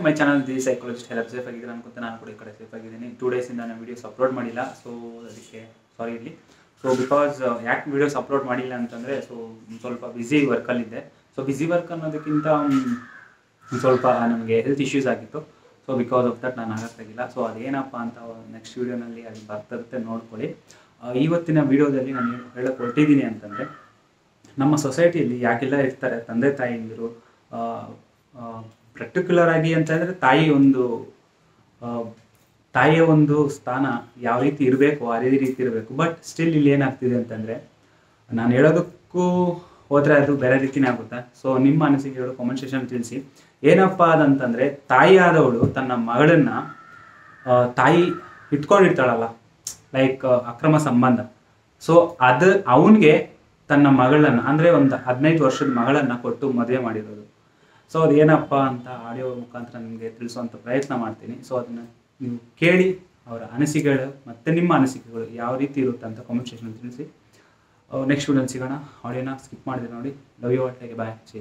To my channel the psychologist help safe ಆಗಿದೆ ಅನ್ಕೊಂತ ನಾನು ಕೂಡ ಈ ಕಡೆ ಸೇಫ್ ಆಗಿದ್ದೀನಿ ಟೂ ಡೇಸಿಂದ ನಾನು ವೀಡಿಯೋಸ್ ಅಪ್ಲೋಡ್ ಮಾಡಿಲ್ಲ ಸೊ ಅದಕ್ಕೆ ಸಾರಿ ಇರಲಿ ಸೊ ಬಿಕಾಸ್ ಯಾಕೆ ವೀಡಿಯೋಸ್ ಅಪ್ಲೋಡ್ ಮಾಡಿಲ್ಲ ಅಂತಂದರೆ ಸೊ ಸ್ವಲ್ಪ ಬ್ಯುಸಿ ವರ್ಕಲ್ಲಿದ್ದೆ ಸೊ ಬ್ಯುಸಿ ವರ್ಕ್ ಅನ್ನೋದಕ್ಕಿಂತ ಮ್, ಒಂದ್ ಸ್ವಲ್ಪ ನಮಗೆ ಹೆಲ್ತ್ ಇಶ್ಯೂಸ್ ಆಗಿತ್ತು ಸೊ ಬಿಕಾಸ್ ಆಫ್ ದಟ್ ನಾನು ಆಗಕ್ಕಾಗಿಲ್ಲ ಸೊ ಅದೇನಪ್ಪ ಅಂತ ನೆಕ್ಸ್ಟ್ ವೀಡಿಯೋನಲ್ಲಿ ಅದು ಬರ್ತಿರುತ್ತೆ ನೋಡ್ಕೊಳ್ಳಿ ಆ, ಇವತ್ತಿನ ವಿಡಿಯೋದಲ್ಲಿ ನಾನು ಏನು ಹೇಳಕ್ಕೆ ಹೊರಟಿದ್ದೀನಿ ಅಂತಂದರೆ ನಮ್ಮ ಸೊಸೈಟಿಯಲ್ಲಿ ಯಾಕೆಲ್ಲ ಇರ್ತಾರೆ ತಂದೆ ತಾಯಿಯಂದಿರು ಪರ್ಟಿಕ್ಯುಲರ್ ಆಗಿ ಅಂತಂದರೆ ತಾಯಿ ಒಂದು ಆ, ತಾಯಿಯ ಒಂದು ಸ್ಥಾನ ಯಾವ ರೀತಿ ಇರಬೇಕು ಅದೇ ರೀತಿ ಇರಬೇಕು ಬಟ್ ಸ್ಟಿಲ್ ಇಲ್ಲಿ ಏನಾಗ್ತಿದೆ ಅಂತಂದರೆ ನಾನು ಹೇಳೋದಕ್ಕೂ ಹೋದರೆ ಅದು ಬೇರೆ ರೀತಿನೇ ಆಗುತ್ತೆ ಸೊ ನಿಮ್ಮ ಅನಿಸಿಕೆಗಳು ಕಾಮೆಂಟ್ ಸೆಕ್ಷನ್ ತಿಳಿಸಿ ಏನಪ್ಪ ಅದಂತಂದರೆ ತಾಯಿ ಆದವಳು ತನ್ನ ಮಗಳನ್ನ ಆ, ತಾಯಿ ಇಟ್ಕೊಂಡಿರ್ತಾಳಲ್ಲ ಲೈಕ್ ಅಕ್ರಮ ಸಂಬಂಧ ಸೊ ಅದು ಅವನಿಗೆ ತನ್ನ ಮಗಳನ್ನ ಅಂದರೆ ಒಂದು ಹದಿನೈದು ವರ್ಷದ ಮಗಳನ್ನ ಕೊಟ್ಟು ಮದುವೆ ಮಾಡಿರೋದು ಸೊ ಅದೇನಪ್ಪ ಅಂತ ಆಡಿಯೋ ಮುಖಾಂತರ ನಿಮಗೆ ತಿಳಿಸುವಂಥ ಪ್ರಯತ್ನ ಮಾಡ್ತೀನಿ ಸೊ ಅದನ್ನು ನೀವು ಕೇಳಿ ಅವರ ಅನಿಸಿಕೆಗಳು ಮತ್ತು ನಿಮ್ಮ ಅನಿಸಿಕೆಗಳು ಯಾವ ರೀತಿ ಇರುತ್ತೆ ಅಂತ ಕಾಮೆಂಟ್ ಸೆಕ್ಷನ್ ತಿಳಿಸಿ ನೆಕ್ಸ್ಟ್ ವಿಡಿಯೋ ಸಿಗೋಣ ಆಡಿಯೋನ ಸ್ಕಿಪ್ ಮಾಡಿದ್ರೆ ನೋಡಿ ಲವ್ ಯು ಒಟ್ಟಿಗೆ ಬಾಯ್ ಸಿ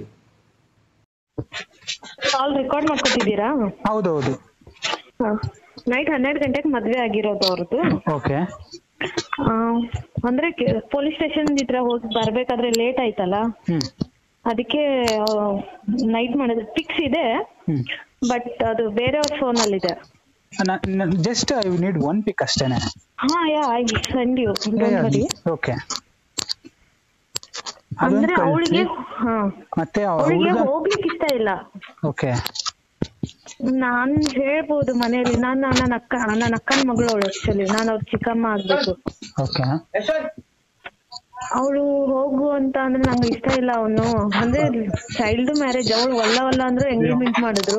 ಕಾಲ್ ರೆಕಾರ್ಡ್ ಮಾಡ್ಕೊತಿದ್ದೀರಾ ಹೌದೌದು ನೈಟ್ ಹನ್ನೆರಡು ಗಂಟೆಗೆ ಮದ್ವೆ ಆಗಿರೋದು ಅವ್ರದ್ದು ಓಕೆ ಆ, ಅಂದ್ರೆ ಪೊಲೀಸ್ ಸ್ಟೇಷನ್ ಇದ್ರ ಹೋಗಿ ಬರ್ಬೇಕಾದ್ರೆ ಲೇಟ್ ಆಯ್ತಲ್ಲ ಹ್ಮ್ ಅದಕ್ಕೆ ನೈಟ್ ಮಾಡಿದ್ರೆ ಫಿಕ್ಸ್ ಇದೆ ಹ್ಮ್ ಬಟ್ ಅದು ಬೇರೆಯವ್ರ ಫೋನ್ ಅಲ್ಲಿ ಇದೆ just I need one pic ಅಷ್ಟೇನೆ ಹಾ yeah I send you don't worry okay ಅಂದ್ರೆ ಅವಳಿಗೆ ಹಾ ಮತ್ತೆ ಅವಳಿಗೆ ಹುಡುಗ ಹೋಗ್ಲಿಕ್ಕೆ ಇಷ್ಟ ಇಲ್ಲ ಓಕೆ ನಾನ್ ಹೇಳ್ಬೋದು ಮನೇಲಿ ನಾನ್ ನನ್ನ ಅಕ್ಕ ನನ್ನ ಅಕ್ಕನ ಮಗಳು ಅವಳು ಆಕ್ಚುಲಿ ನಾನು ಅವ್ರ ಚಿಕ್ಕಮ್ಮ ಆಗ್ಬೇಕು ಓಕೆ ಅವಳು ಹೋಗು ಅಂತ ಅಂದ್ರೆ ನಂಗೆ ಇಷ್ಟ ಇಲ್ಲ ಅವನು ಅಂದ್ರೆ ಚೈಲ್ಡ್ ಮ್ಯಾರೇಜ್ ಅವಳು ಒಲ್ಲ ಒಲ್ಲ ಅಂದ್ರೆ ಎಂಗೇಜ್ಮೆಂಟ್ ಮಾಡಿದ್ರು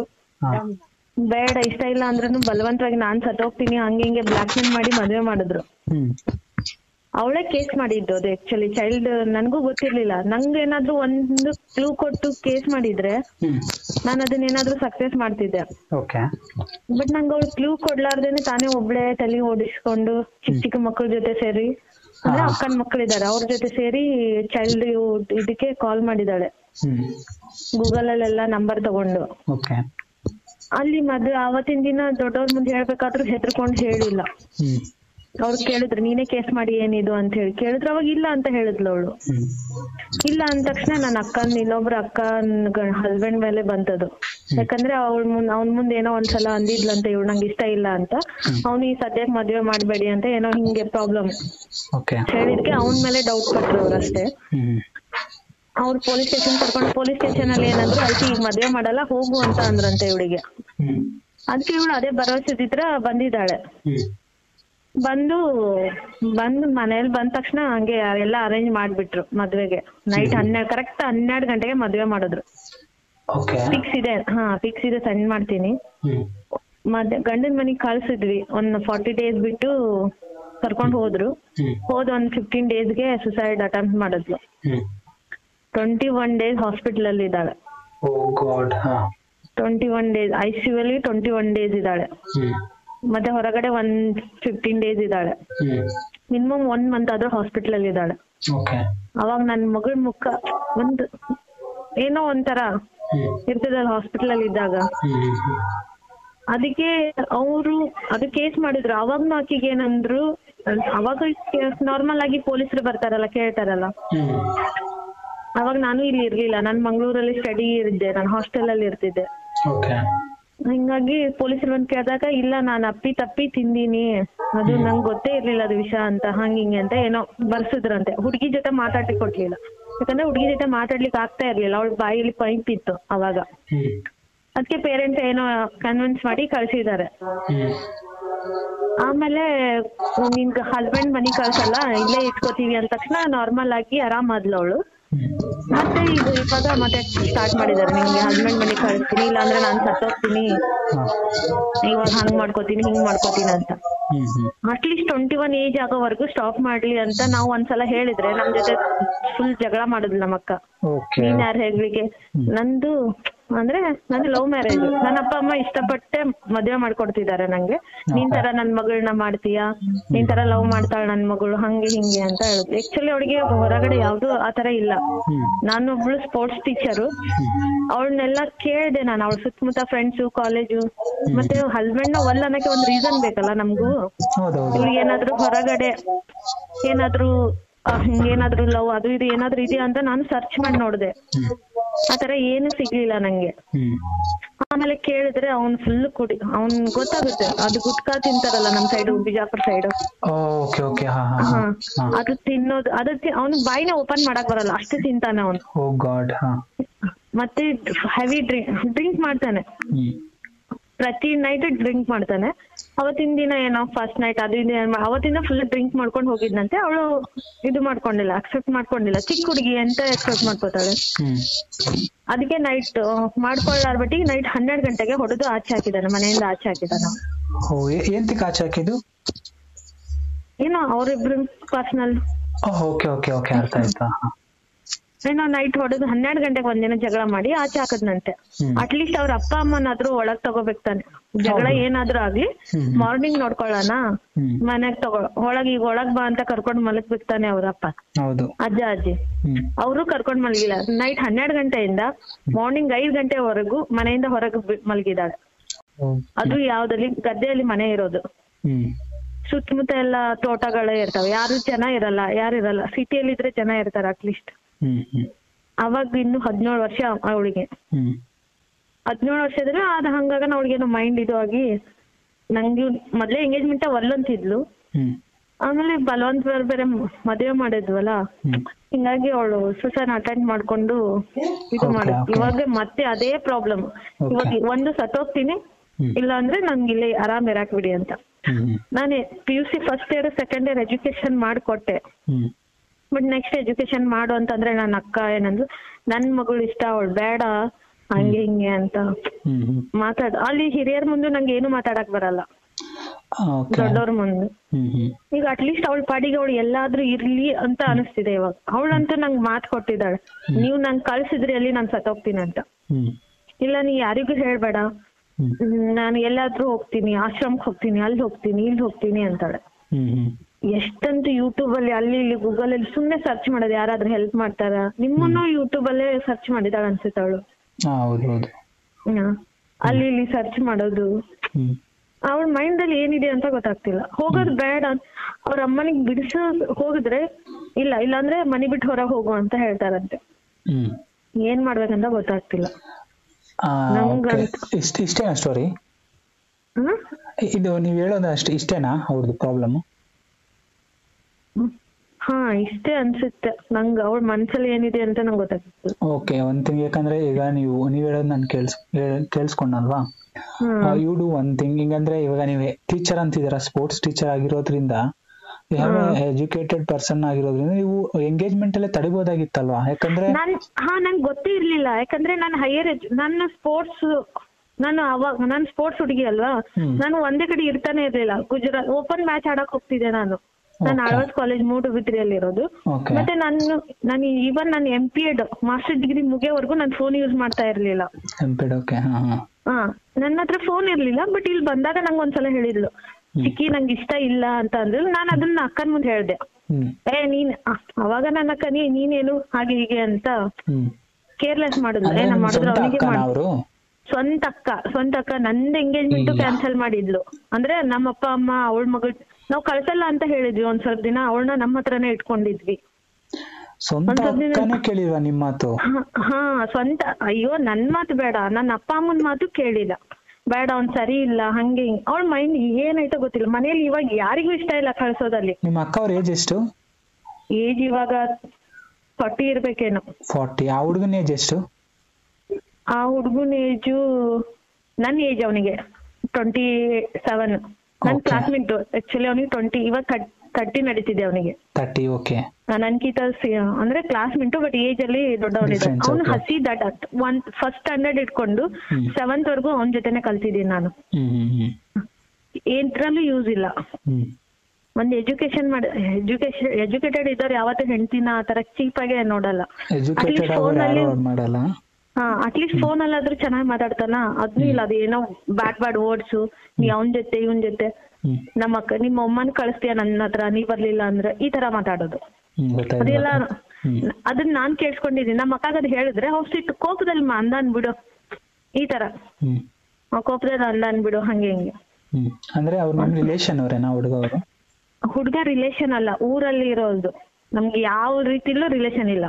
ಬೇಡ ಇಷ್ಟ ಇಲ್ಲ ಅಂದ್ರೂ ಬಲವಂತವಾಗಿ ನಾನ್ ಸತ್ತೋಗ್ತೀನಿ ಹಂಗೆ ಹಿಂಗೆ ಬ್ಲಾಕ್ ಮೇಲ್ ಮಾಡಿ ಮದ್ವೆ ಮಾಡಿದ್ರು ಹ್ಮ್ ಅವಳೇ ಕೇಸ್ ಮಾಡಿದ್ದು ಅದು ಆಕ್ಚುಲಿ ಚೈಲ್ಡ್ ನನ್ಗೂ ಗೊತ್ತಿರ್ಲಿಲ್ಲ ನಂಗೆ ಏನಾದ್ರೂ ಒಂದು ಕ್ಲೂ ಕೊಟ್ಟು ಕೇಸ್ ಮಾಡಿದ್ರೆ ಹ್ಮ್ ನಾನು ಅದನ್ನ ಏನಾದ್ರೂ ಸಕ್ಸೆಸ್ ಮಾಡ್ತಿದ್ದೆ ಓಕೆ ಬಟ್ ನಂಗೆ ಅವಳು ಕ್ಲೂ ಕೊಡ್ಲಾರ್ದೇನೆ ತಾನೇ ಒಬ್ಳೆ ತಲೆ ಓಡಿಸ್ಕೊಂಡು ಚಿಕ್ಕ ಚಿಕ್ಕ ಮಕ್ಕಳ ಜೊತೆ ಸೇರಿ ಅಂದ್ರೆ ಹಾ. ಅಕ್ಕನ ಮಕ್ಕಳಿದ್ದಾರೆ ಅವ್ರ ಜೊತೆ ಸೇರಿ ಚೈಲ್ಡ್ ಇದಕ್ಕೆ ಕಾಲ್ ಮಾಡಿದಾಳೆ ಹ್ಮ್ ಗೂಗಲ್ ಅಲ್ಲೆಲ್ಲ ನಂಬರ್ ತಗೊಂಡು ಓಕೆ ಅಲ್ಲಿ ಮದ್ವೆ ಅವತ್ತಿನ ದಿನ ದೊಡ್ಡವ್ರ ಮುಂದೆ ಹೇಳ್ಬೇಕಾದ್ರೂ ಹೆದರ್ಕೊಂಡು ಹೇಳಿಲ್ಲ ಹ್ಮ್ ಅವ್ರು ಕೇಳಿದ್ರು ನೀನೇ ಕೇಸ್ ಮಾಡಿ ಏನಿದು ಅಂತ ಹೇಳಿ ಕೇಳಿದ್ರು ಅವಾಗ ಇಲ್ಲ ಅಂತ ಹೇಳಿದ್ಲು ಅವಳು ಹ್ಮ್ ಇಲ್ಲ ಅಂದ ತಕ್ಷಣ ನನ್ನ ಅಕ್ಕನ್ ಇನ್ನೊಬ್ರ ಅಕ್ಕನ ಹಸ್ಬೆಂಡ್ ಮೇಲೆ ಬಂತದು ಯಾಕಂದ್ರೆ ಅವಳ ಮುಂದ್ ಅವ್ನ ಮುಂದೆ ಏನೋ ಒಂದ್ಸಲ ಅಂದಿದ್ಲಂತ ಇವಳು ನಂಗೆ ಇಷ್ಟ ಇಲ್ಲ ಅಂತ ಅವ್ನಿಗೆ ಸದ್ಯಕ್ಕೆ ಮದ್ವೆ ಮಾಡ್ಬೇಡಿ ಅಂತ ಏನೋ ಹಿಂಗೆ ಪ್ರಾಬ್ಲಮ್ ಓಕೆ ಹೇಳಿದ್ಕೆ ಅವನ ಮೇಲೆ ಡೌಟ್ ಪಟ್ರು ಅವ್ರು ಅಷ್ಟೇ ಹ್ಮ್ ಅವ್ರು ಪೊಲೀಸ್ ಸ್ಟೇಷನ್ ಕರ್ಕೊಂಡು ಪೊಲೀಸ್ ಸ್ಟೇಷನ್ ಅಲ್ಲಿ ಏನಂದ್ರು ಆಯ್ತು ಈಗ ಮದ್ವೆ ಮಾಡಲ್ಲ ಹೋಗು ಅಂತ ಅಂದ್ರಂತೆ ಇವಳಿಗೆ ಹ್ಮ್ ಅದಕ್ಕೆ ಇವಳು ಅದೇ ಭರವಸೆದಿದ್ರ ಬಂದಿದ್ದಾಳೆ ಹ್ಮ್ ಬಂದು ಬಂದು ಮನೇಲಿ ಬಂದ ತಕ್ಷಣ ಹಂಗೆ ಎಲ್ಲ ಅರೇಂಜ್ ಮಾಡ್ಬಿಟ್ರು ಮದ್ವೆಗೆ ನೈಟ್ ಹನ್ನೆರಡು ಕರೆಕ್ಟ್ ಹನ್ನೆರಡು ಗಂಟೆಗೆ ಮದ್ವೆ ಮಾಡಿದ್ರು ಓಕೆ ಫಿಕ್ಸ್ ಇದೆ ಹಾ ಫಿಕ್ಸ್ ಇದೆ ಸೆಂಡ್ ಮಾಡ್ತೀನಿ ಹ್ಮ್ ಮತ್ತೆ ಗಂಡನ ಮನೆಗ್ ಕಳ್ಸಿದ್ವಿ ಒಂದ್ ಫಾರ್ಟಿ ಡೇಸ್ ಬಿಟ್ಟು ಕರ್ಕೊಂಡ್ ಹೋದ್ರು ಹ್ಮ್ ಹೋದ್ ಒಂದ್ ಫಿಫ್ಟೀನ್ ಡೇಸ್ಗೆ ಸುಸೈಡ್ ಅಟೆಂಪ್ಟ್ ಮಾಡಿದ್ಲು ಹ್ಮ್ ಟ್ವೆಂಟಿ ಒನ್ ಡೇಸ್ ಹಾಸ್ಪಿಟಲ್ ಅಲ್ಲಿ ಇದ್ದಾಳೆ ಓ ಗಾಡ್ ಹಾ twenty one days I C ಅಲ್ಲಿ ಟ್ವೆಂಟಿ ಒನ್ ಡೇಸ್ ಇದ್ದಾಳೆ ಹ್ಮ್ ಮತ್ತೆ ಹೊರಗಡೆ ಒಂದ್ ಫಿಫ್ಟೀನ್ ಡೇಸ್ ಇದ್ದಾಳೆ ಹ್ಮ್ ಮಿನಿಮಮ್ ಒನ್ ಮಂತ್ ಆದ್ರೂ ಹಾಸ್ಪಿಟಲ್ ಅಲ್ಲಿ ಇದ್ದಾಳೆ ಓಕೆ ಅವಾಗ ನನ್ ಮಗಳ ಮುಖ ಒಂದ್ ಏನೋ ಒಂಥರ ಹ್ಮ್ ಇರ್ತದಲ್ಲ ಹಾಸ್ಪಿಟಲ್ ಅಲ್ಲಿ ಇದ್ದಾಗ ಹ್ಮ್ ಹ್ಮ್ ಅದಕ್ಕೆ ಅವರು ಅದು ಕೇಸ್ ಮಾಡಿದ್ರು ಅವಾಗ್ನು ಆಕಿಗೆ ಏನಂದ್ರು ಅವಾಗ ನಾರ್ಮಲ್ ಆಗಿ ಪೊಲೀಸರು ಬರ್ತಾರಲ್ಲ ಕೇಳ್ತಾರಲ್ಲ ಹ್ಮ್ ಅವಾಗ ನಾನು ಇಲ್ಲಿ ಇರ್ಲಿಲ್ಲ ನಾನು ಮಂಗಳೂರಲ್ಲಿ ಸ್ಟಡಿ ಇದ್ದೆ ನಾನು ಹಾಸ್ಟೆಲ್ ಅಲ್ಲಿ ಇರ್ತಿದ್ದೆ ಓಕೆ ಹಿಂಗಾಗಿ ಪೊಲೀಸರು ಬಂದ್ ಕೇಳಿದಾಗ ಇಲ್ಲ ನಾನು ಅಪ್ಪಿ ತಪ್ಪಿ ತಿಂದೀನಿ ಅದು ನಂಗೆ ಗೊತ್ತೇ ಇರ್ಲಿಲ್ಲ ಅದು ವಿಷಯ ಅಂತ ಹಂಗ್ ಹಿಂಗೆ ಅಂತ ಏನೋ ಬರ್ಸಿದ್ರಂತೆ ಹುಡುಗಿ ಜೊತೆ ಮಾತಾಡ್ಲಿಕ್ಕೆ ಕೊಡ್ಲಿಲ್ಲ ಯಾಕಂದ್ರೆ ಹುಡುಗಿ ಜೊತೆ ಮಾತಾಡ್ಲಿಕ್ಕೆ ಆಗ್ತಾ ಇರ್ಲಿಲ್ಲ ಅವಳ ಬಾಯಲ್ಲಿ ಪೈಪ್ ಇತ್ತು ಅವಾಗ ಹ್ಮ್ ಅದಕ್ಕೆ ಪೇರೆಂಟ್ಸ್ ಏನೋ ಕನ್ವಿನ್ಸ್ ಮಾಡಿ ಕಳ್ಸಿದ್ದಾರೆ ಹ್ಮ್ ಆಮೇಲೆ ನಿನ್ ಹಸ್ಬೆಂಡ್ ಮನಿ ಕಳ್ಸಲ್ಲ ಇಲ್ಲೇ ಇಟ್ಕೋತೀವಿ ಅಂದ ತಕ್ಷಣ ನಾರ್ಮಲ್ ಆಗಿ ಆರಾಮಾದ್ಲು ಅವಳು ಹ್ಮ್ ಮತ್ತೆ ಇದು ಇವಾಗ ಮತ್ತೆ ಸ್ಟಾರ್ಟ್ ಮಾಡಿದ್ದಾರೆ ನಿಮ್ಗೆ ಹಸ್ಬೆಂಡ್ ಮನಿ ಕಳಿಸ್ತೀನಿ ಇಲ್ಲಾಂದ್ರೆ ನಾನ್ ಸತ್ತೋಗ್ತೀನಿ ಹಾ ಇವಾಗ ಹಂಗ್ ಮಾಡ್ಕೋತೀನಿ ಹಿಂಗ್ ಮಾಡ್ಕೋತೀನಿ ಅಂತ ಹ್ಮ್ ಹ್ಮ್ ಅಟ್ಲೀಸ್ಟ್ ಟ್ವೆಂಟಿ ಒನ್ ಏಜ್ ಆಗೋವರೆಗೂ ಸ್ಟಾಪ್ ಮಾಡ್ಲಿ ಅಂತ ನಾವು ಒಂದ್ಸಲ ಹೇಳಿದ್ರೆ ನಮ್ ಜೊತೆ ಫುಲ್ ಜಗಳ ಮಾಡಿದ್ಲು ನಮ್ಮಕ್ಕ ಓಕೆ ನೀನ್ ಯಾರು ಹೇಳ್ಲಿಕ್ಕೆ ನಂದು ಅಂದ್ರೆ ನಂದು ಲವ್ ಮ್ಯಾರೇಜ್ ನನ್ನ ಅಪ್ಪ ಅಮ್ಮ ಇಷ್ಟಪಟ್ಟೆ ಮದ್ವೆ ಮಾಡ್ಕೊಡ್ತಿದ್ದಾರೆ ನಂಗೆ ನೀನ್ ತರ ನನ್ ಮಗಳನ್ನ ಮಾಡ್ತೀಯಾ ನೀನ್ ತರ ಲವ್ ಮಾಡ್ತಾಳ ನನ್ ಮಗಳು ಹಂಗೆ ಹಿಂಗೆ ಅಂತ ಹೇಳಿದ್ರು ಆಕ್ಚುಲಿ ಅವಳಿಗೆ ಹೊರಗಡೆ ಯಾವ್ದು ಆತರ ಇಲ್ಲ ಹ್ಮ್ ನಾನೊಬ್ಳು ಸ್ಪೋರ್ಟ್ಸ್ ಟೀಚರು ಅವಳನ್ನೆಲ್ಲ ಕೇಳ್ದೆ ನಾನು ಅವಳ ಸುತ್ತಮುತ್ತ ಫ್ರೆಂಡ್ಸು ಕಾಲೇಜು ಮತ್ತೆ ಹಸ್ಬೆಂಡ್ ನ ಒಲ್ ಅನ್ನಕ್ಕೆ ಒಂದ್ ರೀಸನ್ ಬೇಕಲ್ಲ ನಮ್ಗೂ ಹೌದೌದು ಇವ್ರಿಗೆ ಏನಾದ್ರು ಹೊರಗಡೆ ಏನಾದ್ರು ಆ, ಹಿಂಗೇನಾದ್ರು ಲವ್ ಅದು ಇದು ಏನಾದ್ರು ಇದೆಯಾ ಅಂತ ನಾನು ಸರ್ಚ್ ಮಾಡಿ ನೋಡ್ದೆ ಹ್ಮ್ ಆತರ ಏನು ಸಿಗ್ಲಿಲ್ಲ ನಂಗೆ ಹ್ಮ್ ಆಮೇಲೆ ಕೇಳಿದ್ರೆ ಅವ್ನ್ ಫುಲ್ ಕುಡಿ ಅವ್ನ್ ಗೊತ್ತಾಗುತ್ತೆ ಅದು ಗುಟ್ಕಾ ತಿಂತಾರಲ್ಲ ನಮ್ side Bijapur side okay okay ಹಾ ಹಾ ಹಾ ಹಾ ಅದು ತಿನ್ನೋದು ಅದು ಅವ್ನ್ ಬಾಯಿನ ಓಪನ್ ಮಾಡಕ್ ಬರಲ್ಲ ಅಷ್ಟು ತಿಂತಾನೆ ಅವ್ನು ಓ ಗಾಡ್ ಹಾ ಮತ್ತೆ ಹೆವಿ ಡ್ರಿಂಕ್ ಡ್ರಿಂಕ್ ಮಾಡ್ತಾನೆ ಹ್ಮ್ ಪ್ರತಿ ನೈಟ್ ಡ್ರಿಂಕ್ ಮಾಡ್ತಾನೆ ಅವತ್ತಿನ ದಿನ ಏನೋ ಫಸ್ಟ್ ನೈಟ್ ಅದು ಇದು ಏನ್ ಮಾ- ಅವತ್ತಿಂದ ಫುಲ್ ಡ್ರಿಂಕ್ ಮಾಡ್ಕೊಂಡು ಹೋಗಿದ್ನಂತೆ ಅವಳು ಇದು ಮಾಡ್ಕೊಂಡಿಲ್ಲ ಅಕ್ಸೆಪ್ಟ್ ಮಾಡ್ಕೊಂಡಿಲ್ಲ ಚಿಕ್ಕ ಹುಡುಗಿ ಅಂತ ಅಕ್ಸೆಪ್ಟ್ ಮಾಡ್ಕೋತಾಳೆ ಹ್ಮ್ ಅದಕ್ಕೆ ನೈಟ್ ಮಾಡ್ಕೊಳ್ಳಾರ್ಬಿಟ್ಟಿಗೆ ನೈಟ್ ಹನ್ನೆರಡು ಗಂಟೆಗೆ ಹೊಡೆದು ಆಚೆ ಹಾಕಿದಾನೆ ಮನೆಯಿಂದ ಆಚೆ ಹಾಕಿದಾನ ಓ ಏ- ಏಂತಕ್ಕೆ ಆಚೆ ಹಾಕಿದ್ದು ಏನೋ ಅವ್ರಿಬ್ರು ಪರ್ಸನಲ್ ಓಕೆ ಓಕೆ ಓಕೆ ಅರ್ಥ ಆಯ್ತಾ ಹಾ. ಏನೋ ನೈಟ್ ಹೊಡೆದು ಹನ್ನೆರಡು ಗಂಟೆಗೆ ಒಂದಿನ ಜಗಳ ಮಾಡಿ ಆಚೆ ಹಾಕದ್ನಂತೆ ಹ್ಮ್. ಅಟ್ಲೀಸ್ಟ್ ಅವ್ರ ಅಪ್ಪ ಅಮ್ಮನಾದ್ರೂ ಒಳಗ್ ತಗೋಬೇಕು ತಾನೆ ಜಗಳ ಹೌದು. ಏನಾದ್ರೂ ಆಗ್ಲಿ ಹ್ಮ್. ಮಾರ್ನಿಂಗ್ ನೋಡ್ಕೊಳ್ಳೋಣ ಹ್ಮ್ ಮನೆಗ್ ತಗೋ ಒಳಗ್ ಈಗ ಒಳಗ್ ಬಾ ಅಂತ ಕರ್ಕೊಂಡ್ ಮಲಗ್ ಬಿಡ್ತಾನೆ ಅವ್ರ ಅಪ್ಪ ಹೌದು ಅಜ್ಜ ಅಜ್ಜಿ ಹ್ಮ್ ಅವರು ಕರ್ಕೊಂಡ್ ಮಲಗಿಲ್ಲ ನೈಟ್ ಹನ್ನೆರಡು ಗಂಟೆಯಿಂದ ಮಾರ್ನಿಂಗ್ ಐದ್ ಗಂಟೆವರೆಗೂ ಮನೆಯಿಂದ ಹೊರಗೆ ಬಿ- ಮಲಗಿದಾಳೆ ಓ, ಅದು ಯಾವ್ದಲ್ಲಿ ಗದ್ದೆಯಲ್ಲಿ ಮನೆ ಇರೋದು ಹ್ಮ್ ಸುತ್ತಮುತ್ತ ಎಲ್ಲ ತೋಟಗಳೇ ಇರ್ತಾವೆ ಯಾರು ಜನ ಇರಲ್ಲ ಯಾರು ಇರಲ್ಲ ಸಿಟಿಯಲ್ಲಿ ಇದ್ರೆ ಜನ ಇರ್ತಾರೆ ಅಟ್ಲೀಸ್ಟ್ ಹ್ಮ್ ಹ್ಮ್ ಅವಾಗ ಇನ್ನು ಹದಿನೇಳು ವರ್ಷ ಅವಳಿಗೆ ಹ್ಮ್ ಹದಿನೇಳು ವರ್ಷದ್ರೆ ಅದ ಹಂಗಾಗ ಅವಳಿಗೇನೋ ಮೈಂಡ್ ಇದು ಆಗಿ ನಂಗೆ ಮೊದ್ಲೇ ಎಂಗೇಜ್ಮೆಂಟ್ ಒಲ್ಲಂತಿದ್ಲು ಹ್ಮ್ ಆಮೇಲೆ ಬಲವಂತ ಬೇರೆ ಬೇರೆ ಮದುವೆ ಮಾಡಿದ್ವಲ್ಲ ಹ್ಮ್ ಹಿಂಗಾಗಿ ಅವಳು ಸುಸೈಡ್ ಅಟೆಂಡ್ ಮಾಡ್ಕೊಂಡು ಇದು Okay, ಮಾಡಿದ್ okay. ಇವಾಗ ಮತ್ತೆ ಅದೇ ಪ್ರಾಬ್ಲಮ್ Okay. ಇವಾಗ ಒಂದು ಸತ್ತೋಗ್ತೀನಿ ಹ್ಮ್. ಇಲ್ಲ ಅಂದ್ರೆ ನನ್ಗೆ ಇಲ್ಲಿ ಆರಾಮ್ ಇರಾಕ್ ಬಿಡಿ ಅಂತ ಹ್ಮ್ ಹ್ಮ್ ನಾನು P U C first year second year education ಮಾಡ್ಕೊಟ್ಟೆ ಹ್ಮ್ ಬಟ್ ನೆಕ್ಸ್ಟ್ ಎಜುಕೇಶನ್ ಮಾಡು ಅಂತಂದ್ರೆ ನನ್ನ ಅಕ್ಕ ಏನಂದ್ರು ನನ್ ಮಗಳು ಇಷ್ಟ ಅವಳು ಬೇಡ ಹಂಗೆ ಹಿಂಗೆ ಅಂತ ಹ್ಮ್ ಹ್ಮ್ ಮಾತಾಡ್ ಅಲ್ಲಿ ಹಿರಿಯರ್ ಮುಂದೆ ನಂಗೆ ಏನು ಮಾತಾಡಕ್ ಬರಲ್ಲ ಓಕೆ ದೊಡ್ಡವ್ರ ಮುಂದೆ ಹ್ಮ್ ಹ್ಮ್ ಈಗ ಅಟ್ಲೀಸ್ಟ್ ಅವಳ ಪಾಡಿಗೆ ಅವಳು ಎಲ್ಲಾದ್ರೂ ಇರ್ಲಿ ಅಂತ ಅನಿಸ್ತಿದೆ ಇವಾಗ ಅವಳಂತೂ ನಂಗ್ ಮಾತ್ ಕೊಟ್ಟಿದ್ದಾಳೆ ನೀವ್ ನಂಗ್ ಕಳ್ಸಿದ್ರಿ ಅಲ್ಲಿ ನಾನ್ ಸತ್ತೋಗ್ತೀನಿ ಅಂತ ಹ್ಮ್ ಇಲ್ಲ ನೀ ಯಾರಿಗೂ ಹೇಳ್ಬೇಡ ಹ್ಮ್ ನಾನು ಎಲ್ಲಾದ್ರೂ ಹೋಗ್ತೀನಿ ಆಶ್ರಮಕ್ ಹೋಗ್ತೀನಿ ಅಲ್ಲಿ ಹೋಗ್ತೀನಿ ಇಲ್ಲಿ ಹೋಗ್ತೀನಿ ಅಂತಾಳೆ ಹ್ಮ್ ಹ್ಮ್ ಎಷ್ಟಂತೂ ಯೂಟ್ಯೂಬ್ ಅಲ್ಲಿ ಅಲ್ಲಿ ಇಲ್ಲಿ ಗೂಗಲ್ ಅಲ್ಲಿ ಸುಮ್ನೆ ಸರ್ಚ್ ಮಾಡೋದು ಯಾರಾದ್ರೂ ಹೆಲ್ಪ್ ಮಾಡ್ತಾರ ನಿಮ್ಮನ್ನು ಯೂಟ್ಯೂಬ್ ಅಲ್ಲೇ ಸರ್ಚ್ ಮಾಡಿದಾಳ ಅನ್ಸುತ್ತೆ ಅವಳು ಹಾ ಹೌದು ಹೌದು ಅಲ್ಲಿ ಇಲ್ಲಿ ಸರ್ಚ್ ಮಾಡೋದು ಹ್ಮ್ ಅವಳ ಮೈಂಡ್ ಅಲ್ಲಿ ಏನಿದೆ ಅಂತ ಗೊತ್ತಾಗ್ತಿಲ್ಲ ಹೋಗೋದ್ ಬೇಡ ಅವ್ರ ಅಮ್ಮನಿಗೆ ಬಿಡಿಸ ಹೋಗಿದ್ರೆ ಇಲ್ಲ ಇಲ್ಲಾಂದ್ರೆ ಮನಿ ಬಿಟ್ಟು ಹೊರಗೆ ಹೋಗು ಅಂತ ಹೇಳ್ತಾರಂತೆ ಹ್ಮ್ ಏನ್ ಮಾಡ್ಬೇಕಂತ ಗೊತ್ತಾಗ್ತಿಲ್ಲ ಆ, ನಮ್ಗಂತ- okay. ಇಷ್ಟ ಇಷ್ಟೇನಾ ಸ್ಟೋರಿ ಹ್ಮ್? ಇದು ನೀವ್ ಹೇಳೋದು ಅಷ್ಟೇ ಇಷ್ಟೇನಾ ಅವ್ರದ್ದು ಪ್ರಾಬ್ಲಮ್ ಹ್ಮ್. ಹಾ ಇಷ್ಟೇ ಅನ್ಸುತ್ತೆ ನಂಗ್ ಅವಳ ಮನ್ಸಲ್ಲಿ ಏನಿದೆ ಅಂತ ನಂಗೆ ಗೊತ್ತಾಗ್ತಿಲ್ಲ ಓಕೆ ಒಂದ್ ಥಿಂಗ್ ಯಾಕಂದ್ರೆ ಈಗ ನೀವು ನೀವ್ ಹೇಳೋದು ನಾನು ಕೇಳ್ಸ್ ಹೇಳ್- ಕೇಳಿಸ್ಕೊಂಡಲ್ವಾ ಹ್ಮ್ ಯು ಡೂ ಒನ್ ಥಿಂಗ್ ಹಿಂಗಂದ್ರೆ ಇವಾಗ ನೀವು ಟೀಚರ್ ಅಂತಿದ್ದೀರಾ ಸ್ಪೋರ್ಟ್ಸ್ ಟೀಚರ್ ಆಗಿರೋದ್ರಿಂದ ಎಜುಕೇಟೆಡ್ ಪರ್ಸನ್ ಆಗಿರೋದ್ರಿಂದ ನೀವು ಎಂಗೇಜ್ಮೆಂಟ್ ಅಲ್ಲೇ ತಡಿಬೋದಾಗಿತ್ತಲ್ವಾ ಯಾಕಂದ್ರೆ ನಾನ್ ಹಾ ನಂಗೆ ಗೊತ್ತೇ ಇರ್ಲಿಲ್ಲ ಯಾಕಂದ್ರೆ ನಾನು ಹೈಯರ್ ನನ್ನ ಸ್ಪೋರ್ಟ್ಸ್ ನಾನು ಅವಾಗ ನಾನು ಸ್ಪೋರ್ಟ್ಸ್ ಹುಡುಗಿ ಅಲ್ವಾ ಹ್ಮ್. ನಾನು ಒಂದೇ ಕಡೆ ಇರ್ತಾನೆ ಇರ್ಲಿಲ್ಲ ಗುಜರಾತ್ ಓಪನ್ ಮ್ಯಾಚ್ ಆಡಕ್ ಹೋಗ್ತಿದ್ದೆ ನಾನು ನಾನು Okay. ಆಳ್ವಾಸ್ ಕಾಲೇಜ್ ಮೂಡುಬಿದ್ರಿಯಲ್ಲಿ ಇರೋದು ಓಕೆ ಮತ್ತೆ ನಾನು ನಾನು ಈವನ್ ನಾನು M P Ed master degree ಮುಗಿಯೋವರೆಗೂ ನಾನು ಫೋನ್ ಯೂಸ್ ಮಾಡ್ತಾ ಇರ್ಲಿಲ್ಲ ಎಂಪಿಡ್ ಓಕೆ ಹಾ ಹಾ ಹಾ ನನ್ನ ಹತ್ರ ಫೋನ್ ಇರ್ಲಿಲ್ಲ ಬಟ್ ಇಲ್ಲಿ ಬಂದಾಗ ನಂಗೆ ಒಂದ್ಸಲ ಹೇಳಿದ್ಲು ಹ್ಮ್. ಚಿಕ್ಕಿ ನಂಗೆ ಇಷ್ಟ ಇಲ್ಲ ಅಂತ ಅಂದ್ರು ನಾನು ಅದನ್ನ ಅಕ್ಕನ ಮುಂದೆ ಹೇಳ್ದೆ ಹ್ಮ್ ಏ ನೀನ್ ಅ, ಅವಾಗ ನನ್ನ ಅಕ್ಕ ನೀ ನೀನೇನು ಹಾಗೆ ಹೀಗೆ ಅಂತ ಹ್ಮ್ ಕೇರ್ಲೆಸ್ ಮಾಡಿದ್ಲು ಅಂದ್ರೆ ಏನ ನಿಮ್ ಮಾಡಿದ್ರು ಸ್ವಂತ ಅವನಿಗೆ ಅಕ್ಕನ ಅವರು ಸ್ವಂತ ಅಕ್ಕ ಸ್ವಂತ ಅಕ್ಕ ನಂದ್ ಎಂಗೇಜ್ಮೆಂಟ್ ಇಲ್ಲ. ಕ್ಯಾನ್ಸಲ್ ಮಾಡಿದ್ಲು ಅಂದ್ರೆ ನಮ್ಮ ಅಪ್ಪ ಅಮ್ಮ ಅವಳ ಮಗಳು ನಾವ್ ಕಳ್ಸಲ್ಲ ಅಂತ ಹೇಳಿದ್ವಿ ಒಂದ್ ಸ್ವಲ್ಪ ದಿನ ಅವಳನ್ನ ನಮ್ಮ ಹತ್ರನೇ ಇಟ್ಕೊಂಡಿದ್ವಿ ಸ್ವಂತ ಒಂದ್ ಸ್ವಲ್ಪ ದಿನ- ಅಕ್ಕನೇ ಕೇಳಿಲ್ವಾ ನಿಮ್ಮ ಮಾತು ಹ- ಹಾ ಸ್ವಂತ ಅಯ್ಯೋ ನನ್ ಮಾತು ಬೇಡ ನನ್ನ ಅಪ್ಪ ಅಮ್ಮನ್ ಮಾತು ಕೇಳಿಲ್ಲ ಬೇಡ ಅವ್ನ್ ಸರಿ ಇಲ್ಲ ಹಂಗೆ ಹಿಂಗೆ ಅವಳ ಮೈಂಡ್ ಏನಾಯ್ತೋ ಗೊತ್ತಿಲ್ಲ ಮನೇಲಿ ಇವಾಗ ಯಾರಿಗೂ ಇಷ್ಟ ಇಲ್ಲ ಕಳ್ಸೋದಲ್ಲಿ ನಿಮ್ಮ ಅಕ್ಕ ಅವ್ರ ಏಜ್ ಎಷ್ಟು ಏಜ್ ಇವಾಗ ಫಾರ್ಟಿ ಇರ್ಬೇಕೇನೋ ಫಾರ್ಟಿ ಆ ಹುಡುಗನ ಏಜ್ ಎಷ್ಟು ಆ ಹುಡ್ಗನ್ ಏಜು ನನ್ ಏಜ್ ಅವನಿಗೆ ಟ್ವೆಂಟಿ ಸೆವೆನ್ ನನ್ Okay. ಕ್ಲಾಸ್ಮೇಟ್ ಆಕ್ಚುಲಿ ಅವನಿಗೆ ಟ್ವೆಂಟಿ ಇವಾಗ ತರ್ಟಿ ನಡೀತಿದೆ ಅವನಿಗೆ ತರ್ಟಿ ಓಕೆ ನನ್ಕಿಂತ ಸಿ- ಅಂದ್ರೆ ಕ್ಲಾಸ್ಮೇಟ್ ಬಟ್ ಏಜ್ ಅಲ್ಲಿ ದೊಡ್ಡವನಿದೆ Difference, ಅವ್ನು okay. ಹಸಿ ದಡ್ಡ ಒಂದ್ ಫಸ್ಟ್ ಸ್ಟ್ಯಾಂಡರ್ಡ್ ಇಟ್ಕೊಂಡು ಹ್ಮ್. ಸೆವೆಂತ್ ವರ್ಗು ಅವನ ಜೊತೆನೆ ಕಲ್ತಿದ್ದೀನಿ ನಾನು ಹ್ಮ್ ಹ್ಮ್ ಹ್ಮ್ ಏನ್ದ್ರಲ್ಲೂ ಯೂಸ್ ಇಲ್ಲ ಹ್ಮ್ ಒಂದ್ ಎಜುಕೇಶನ್ ಮಾಡಿ ಎಜುಕೇಶನ್ ಎಜುಕೇಟೆಡ್ ಇದ್ದವ್ರು ಯಾವತ್ತೂ ಹೆಂಡ್ತಿನ ಆ ತರ ಚೀಪ್ ಆಗಿ ನೋಡಲ್ಲ ಎಜುಕೇಟೆಡ್ Atleast ಆಗೋರು phone ಯಾರು ಅಲ್ಲಿ ಅವ್ರು ಮಾಡಲ್ಲ ಹಾ ಅಟ್ಲೀಸ್ಟ್ ಫೋನ್ ಅಲ್ಲಾದ್ರೂ ಚೆನ್ನಾಗಿ ಮಾತಾಡ್ತಾನ ಅದ್ನೂ ಇಲ್ಲ ಅದು ಏನೋ ಬ್ಯಾಡ್ ಬ್ಯಾಡ್ ವರ್ಡ್ಸ್ ನೀ ಅವನ್ ಜೊತೆ ಇವನ್ ಜೊತೆ ಹ್ಮ್ ನಮ್ಮ ಅಕ್ಕ ನಿಮ್ಮ ಅಮ್ಮನ ಕಳಿಸ್ತೀಯ ನನ್ನ ಹತ್ರ ನೀ ಬರ್ಲಿಲ್ಲ ಅಂದ್ರೆ ಈ ತರ ಮಾತಾಡೋದು ಹ್ಮ್ ಗೊತ್ತಾಯ್ತು ಅದೆಲ್ಲ ಹ್ಮ್ ಅದನ್ನ ನಾನ್ ಕೇಳಿಸ್ಕೊಂಡಿದ್ದೀನಿ ನಮ್ಮ ಅಕ್ಕಗ ಅದ್ ಹೇಳಿದ್ರೆ ಅವ್ರು ಸಿಟ್ಟು ಕೋಪದಲ್ಲಿ ಮ- ಅಂದಾನ್ ಬಿಡು ಈ ತರ ಹ್ಮ್ ಆ ಕೋಪದಲ್ಲಿ ಅಂದಾನ್ ಬಿಡು ಹಂಗೆ ಹಿಂಗೆ ಹ್ಮ್ ಅಂದ್ರೆ ಅವ್ರು ನಿಮ್ ರಿಲೇಷನ್ ಅವ್ರೇನಾ ಹುಡುಗ ಅವರು ಹುಡ್ಗ ರಿಲೇಷನ್ ಅಲ್ಲ ಊರಲ್ಲಿ ಇರೋದು ನಮ್ಗೆ ಯಾವ ರೀತಿಲೂ ರಿಲೇಷನ್ ಇಲ್ಲ